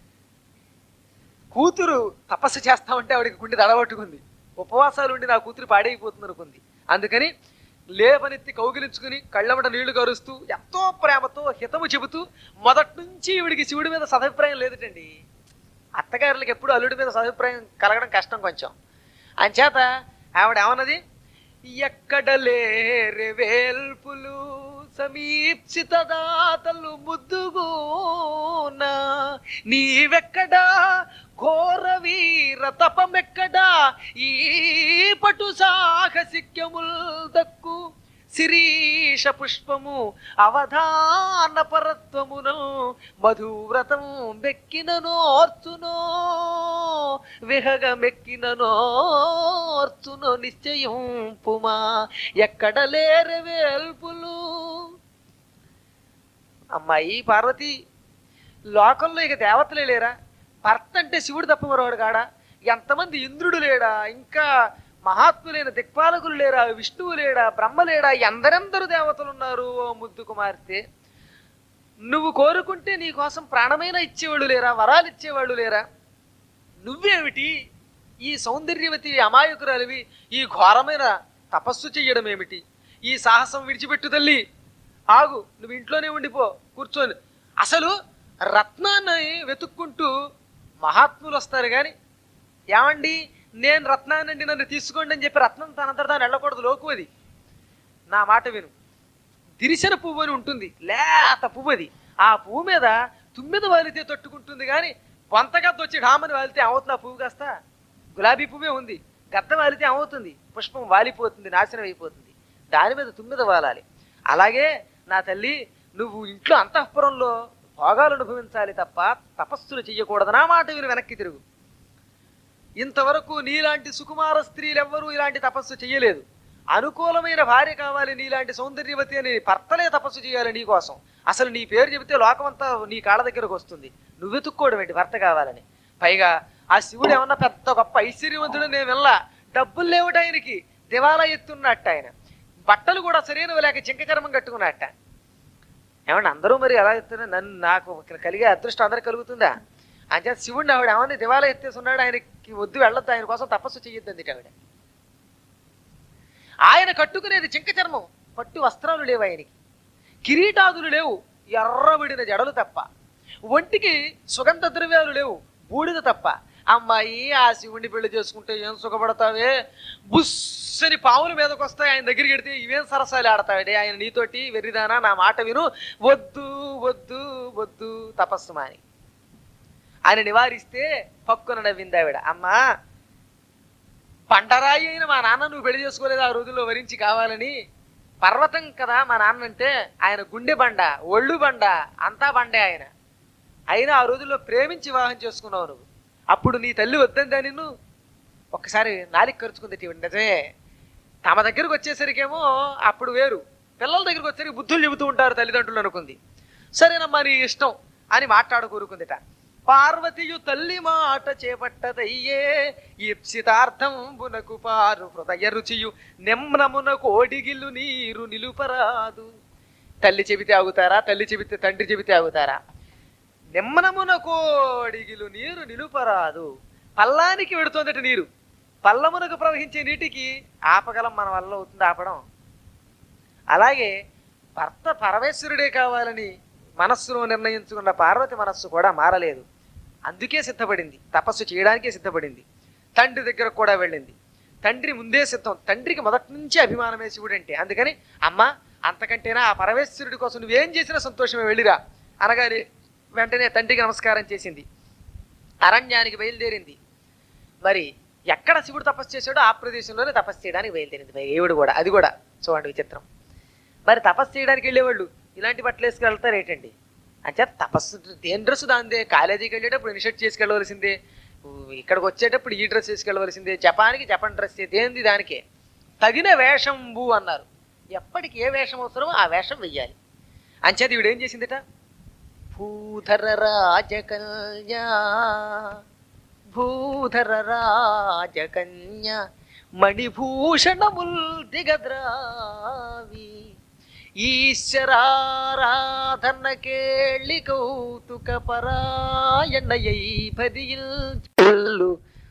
కూతురు తపస్సు చేస్తామంటే ఆవిడకి గుండె దడబట్టుకుంది ఉపవాసాలు ఉండి నా కూతురు పాడైపోతుంది అనుకుంది అందుకని లేపనెత్తి కౌగిలించుకుని కళ్ళమట నీళ్లు కరుస్తూ ఎంతో ప్రేమతో హితము చెబుతూ మొదటి నుంచి ఈవిడికి శివుడి మీద సదభిప్రాయం లేదటండి అత్తగారులకు ఎప్పుడు అల్లుడి మీద సదభిప్రాయం కలగడం కష్టం కొంచెం అంచేత ఆవిడ ఏమన్నది ఎక్కడ లేరే వేల్పులు సమీప్సిత దాతలు ముద్దుగూనా నీవెక్కడా ఘోర వీర తపమెక్కడా ఈ పటు సాహసిక్యముల్ దక్కు శిరీష పుష్పము అవధాన పరత్వమును మధువ్రతం బెక్కిన నోర్చునో విహగమెక్కిన నోర్చునో నిశ్చయం పుమా ఎక్కడ లేరు వేల్పులు అమ్మాయి పార్వతి లోకంలో ఇక దేవతలే లేరా భర్త అంటే శివుడు తప్ప మరొకడు కాడా ఎంతమంది ఇంద్రుడు లేడా ఇంకా మహాత్ములైన దిక్పాలకులు లేరా విష్ణువు లేడా బ్రహ్మ లేడా ఎందరెందరు దేవతలు ఉన్నారు ఓ ముద్దు కుమార్తె నువ్వు కోరుకుంటే నీ కోసం ప్రాణమైన ఇచ్చేవాళ్ళు లేరా వరాలు ఇచ్చేవాళ్ళు లేరా నువ్వేమిటి ఈ సౌందర్యవతి అమాయకురాలివి ఈ ఘోరమైన తపస్సు చెయ్యడం ఏమిటి ఈ సాహసం విడిచిపెట్టు తల్లి ఆగు నువ్వు ఇంట్లోనే ఉండిపో కూర్చొని అసలు రత్నాన్ని వెతుక్కుంటూ మహాత్ములు వస్తారు కానీ ఏమండి నేను రత్నానండి నన్ను తీసుకోండి అని చెప్పి రత్నం తనంతట తాను వెళ్ళకూడదు లోకు అది నా మాట విను దిరిసిన పువ్వు అని ఉంటుంది లేత పువ్వు అది ఆ పువ్వు మీద తుమ్మిద వాలితే తట్టుకుంటుంది కానీ పొంతగద్ద వచ్చి ఢామని వాలితే అవుతుంది ఆ పువ్వు కాస్త గులాబీ పువ్వే ఉంది గద్ద వాలితే అవుతుంది పుష్పం వాలిపోతుంది నాశనం అయిపోతుంది దాని మీద తుమ్మిద వాలాలి అలాగే నా తల్లి నువ్వు ఇంట్లో అంతఃపురంలో భోగాలు అనుభవించాలి తప్ప తపస్సులు చెయ్యకూడదు నా మాట విని వెనక్కి తిరుగు ఇంతవరకు నీలాంటి సుకుమార స్త్రీలు ఎవ్వరూ ఇలాంటి తపస్సు చేయలేదు అనుకూలమైన భార్య కావాలి నీలాంటి సౌందర్యవతి అని భర్తలే తపస్సు చేయాలి నీ కోసం అసలు నీ పేరు చెబితే లోకమంతా నీ కాళ్ళ దగ్గరకు వస్తుంది నువ్వు వెతుక్కోవడం ఏంటి భర్త కావాలని పైగా ఆ శివుడు ఏమన్నా పెద్ద గొప్ప ఐశ్వర్యవంతుడు నేను వెళ్ళా డబ్బులు లేవుట ఆయనకి దివాలా ఎత్తున్నట్ట ఆయన బట్టలు కూడా సరైనవి లేక చింక చర్మం కట్టుకున్నట్ట ఏమన్నా అందరూ మరి ఎలా ఎత్తున్నా నన్ను నాకు కలిగే అదృష్టం అందరికి కలుగుతుందా అంటే శివుడిని ఆవిడ ఏమన్నా దివాలా ఎత్తేస్తున్నాడు ఆయనకి వద్దు వెళ్ళొద్దు ఆయన కోసం తపస్సు చెయ్యొద్దంది ఆవిడ ఆయన కట్టుకునేది చింక చర్మం పట్టు వస్త్రాలు లేవు ఆయనకి కిరీటాదులు లేవు ఎర్రబడిన జడలు తప్ప ఒంటికి సుగంధ ద్రవ్యాలు లేవు బూడిద తప్ప అమ్మాయి ఆ శివుణ్ణి పెళ్లి చేసుకుంటే ఏం సుఖపడతావే బుస్సని పావుల మీదకి వస్తాయి ఆయన దగ్గరికి వెడితే ఇవేం సరసాలు ఆడతాడే ఆయన నీతోటి వెర్రిదానా నా మాట విను వద్దు వద్దు వద్దు తపస్సు మాని ఆయన నివారిస్తే పక్కున నవ్వింది ఆవిడ అమ్మా పండరాయి అయిన మా నాన్న నువ్వు పెళ్లి చేసుకోలేదు ఆ రోజుల్లో వరించి కావాలని పర్వతం కదా మా నాన్న అంటే ఆయన గుండె బండ ఒళ్ళు బండ అంతా బండే ఆయన అయినా ఆ రోజుల్లో ప్రేమించి వివాహం చేసుకున్నావు నువ్వు అప్పుడు నీ తల్లి వద్దందా నిన్ను ఒక్కసారి నాలిక ఖర్చుకుంది నిజమే తమ దగ్గరకు వచ్చేసరికేమో అప్పుడు వేరు పిల్లల దగ్గరకు వచ్చేసరికి బుద్ధులు చెబుతూ ఉంటారు తల్లిదండ్రులు అనుకుంది సరేనమ్మా నీ ఇష్టం అని మాట్లాడుకోరుకుందిట పార్వతియు తల్లి మాట చేపట్టదయ్యే ఈప్సితార్థంబునకు పారు హృదయ రుచియు నెమ్నమునకు ఓడిగిల్లు నీరు నిలుపరాదు తల్లి చెబితే ఆగుతారా తల్లి చెబితే తండ్రి చెబితే ఆగుతారా నిమ్మనమున కోడిగిలు నీరు నిలుపరాదు పల్లానికి వెడుతోందట నీరు పల్లమునకు ప్రవహించే నీటికి ఆపగలం మన వల్ల అవుతుంది ఆపడం అలాగే భర్త పరమేశ్వరుడే కావాలని మనస్సులో నిర్ణయించుకున్న పార్వతి మనస్సు కూడా మారలేదు అందుకే సిద్ధపడింది తపస్సు చేయడానికే సిద్ధపడింది తండ్రి దగ్గర కూడా వెళ్ళింది తండ్రి ముందే సిద్ధం తండ్రికి మొదటి నుంచి అభిమానమే శివుడు అంటే అందుకని అమ్మ అంతకంటేనా ఆ పరమేశ్వరుడి కోసం నువ్వేం చేసినా సంతోషమే వెళ్ళిరా అనగానే వెంటనే తండ్రికి నమస్కారం చేసింది అరణ్యానికి బయలుదేరింది మరి ఎక్కడ శివుడు తపస్సు చేశాడో ఆ ప్రదేశంలోనే తపస్సు చేయడానికి బయలుదేరింది మరి ఏవుడు కూడా అది కూడా చూడండి విచిత్రం మరి తపస్సు చేయడానికి వెళ్ళేవాళ్ళు ఇలాంటి బట్టలు వేసుకు వెళ్తారు ఏంటండి అంటే తపస్సు దేని డ్రెస్ దాందే కాలేజీకి వెళ్ళేటప్పుడు ఇన్షర్ట్ చేసుకెళ్ళవలసిందే ఇక్కడికి వచ్చేటప్పుడు ఈ డ్రెస్ వేసుకెళ్ళవలసిందే జపానికి జపాన్ డ్రెస్ దేంది దానికే తగిన వేషంబు అన్నారు ఎప్పటికి ఏ వేషం అవసరమో ఆ వేషం వెయ్యాలి అంచేది ఈవిడ ఏం చేసిందిట భూధర రాజకన్యా భూధర రాజకన్య మణిభూషణముల్ దిగద్రావి ఈశ్వరారాధన కేళి కౌతుక పరాయణయై భదియిల్ చెల్లు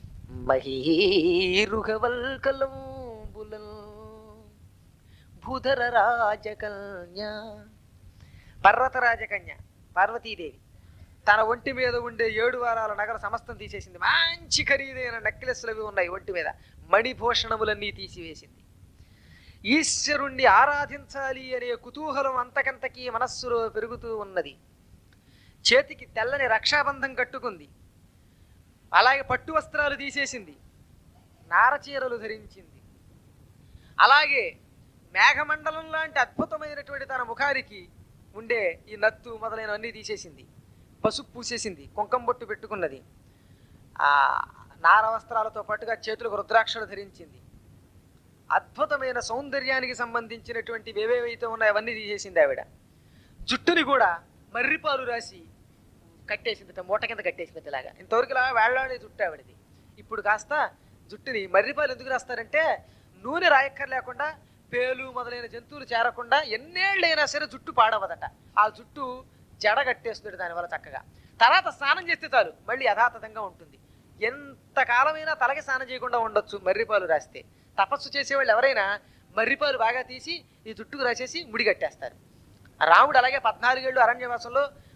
మహీరుగవల్కలంబులం భూధర రాజకన్య పర్వత రాజకన్య పార్వతీదేవి తన ఒంటి మీద ఉండే ఏడు వారాల నగర సమస్తం తీసేసింది మంచి ఖరీదైన నెక్లెస్లు అవి ఉన్నాయి ఒంటి మీద మణిభూషణములన్నీ తీసివేసింది ఈశ్వరుణ్ణి ఆరాధించాలి అనే కుతూహలం అంతకంతకీ మనస్సులో పెరుగుతూ ఉన్నది చేతికి తెల్లని రక్షాబంధం కట్టుకుంది అలాగే పట్టు వస్త్రాలు తీసేసింది నారచీరలు ధరించింది అలాగే మేఘమండలం లాంటి అద్భుతమైనటువంటి తన ముఖానికి ఉండే ఈ నత్తు మొదలైనవన్నీ తీసేసింది పసుపు పూసేసింది కుంకం బొట్టు పెట్టుకున్నది ఆ నార వస్త్రాలతో పాటుగా చేతులకు రుద్రాక్షలు ధరించింది అద్భుతమైన సౌందర్యానికి సంబంధించినటువంటి ఏవేవైతే ఉన్నాయో అవన్నీ తీసేసింది ఆవిడ జుట్టుని కూడా మర్రిపాలు రాసి కట్టేసింది మూట కింద కట్టేసింది ఇలాగా ఇంతవరకు ఇలా వేళ్లాడే జుట్టు ఆవిడది ఇప్పుడు కాస్త జుట్టుని మర్రిపాలు ఎందుకు రాస్తారంటే నూనె రాయక్కర్ లేకుండా పేలు మొదలైన జంతువులు చేరకుండా ఎన్నేళ్ళైనా సరే జుట్టు పాడవదట ఆ జుట్టు జడ కట్టేస్తుంది దానివల్ల చక్కగా తర్వాత స్నానం చేస్తే చాలు మళ్ళీ యథాతథంగా ఉంటుంది ఎంత కాలమైనా తలకి స్నానం చేయకుండా ఉండొచ్చు మర్రిపాలు రాస్తే తపస్సు చేసేవాళ్ళు ఎవరైనా మర్రిపాలు బాగా తీసి ఈ జుట్టుకు రాసేసి ముడి కట్టేస్తారు రాముడు అలాగే పద్నాలుగేళ్ళు అరణ్యవాసంలో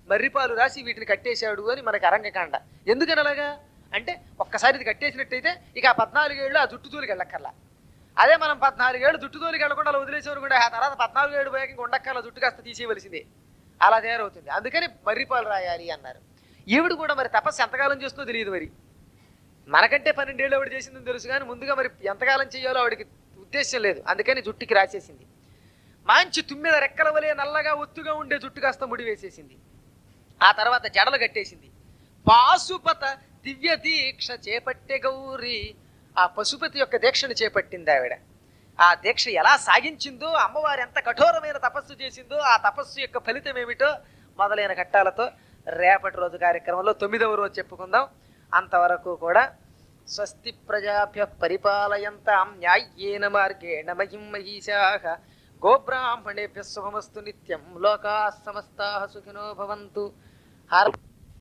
మర్రిపాలు రాసి వీటిని కట్టేశాడు అని మనకి అరంగకాండ ఎందుకని అలాగా అంటే ఒక్కసారి ఇది కట్టేసినట్టయితే ఇక ఆ పద్నాలుగేళ్ళు ఆ జుట్టు తూలికి వెళ్ళక్కర్లా అదే మనం పద్నాలుగేళ్ళు జుట్టు తోలికి వెళ్ళకుండా అలా వదిలేసేవారు కూడా ఆ తర్వాత పద్నాలుగు ఏడు పోయాక ఇంక ఉండక్కర్ల జుట్టు కాస్త తీసేయవలసిందే అలా తయారవుతుంది అందుకని మర్రిపాలు రాయాలి అన్నారు ఈవిడ కూడా మరి తపస్సు ఎంతకాలం చేస్తుందో తెలియదు మరి మనకంటే పన్నెండేళ్ళు ఆవిడ చేసిందని తెలుసు కానీ ముందుగా మరి ఎంతకాలం చేయాలో ఆవిడకి ఉద్దేశం లేదు అందుకని జుట్టుకి రాసేసింది మంచి తుమ్మిద రెక్కల వలె నల్లగా ఒత్తుగా ఉండే జుట్టు కాస్త ముడి వేసేసింది ఆ తర్వాత జడలు కట్టేసింది పాశుపత దివ్య దీక్ష చేపట్టే గౌరి ఆ పశుపతి యొక్క దీక్షను చేపట్టింది ఆవిడ ఆ దీక్ష ఎలా సాగించిందో అమ్మవారు ఎంత కఠోరమైన తపస్సు చేసిందో ఆ తపస్సు యొక్క ఫలితం ఏమిటో మొదలైన ఘట్టాలతో రేపటి రోజు కార్యక్రమంలో తొమ్మిదవ రోజు చెప్పుకుందాం అంతవరకు కూడా స్వస్తి ప్రజాభ్య పరిపాలయంతాం న్యాయ్యేన మార్గేణ మహిం మహిషాః గోబ్రాహ్మణేభ్య శుభమస్తు నిత్యం లోకా సమస్తా సుఖినో భవంతు హర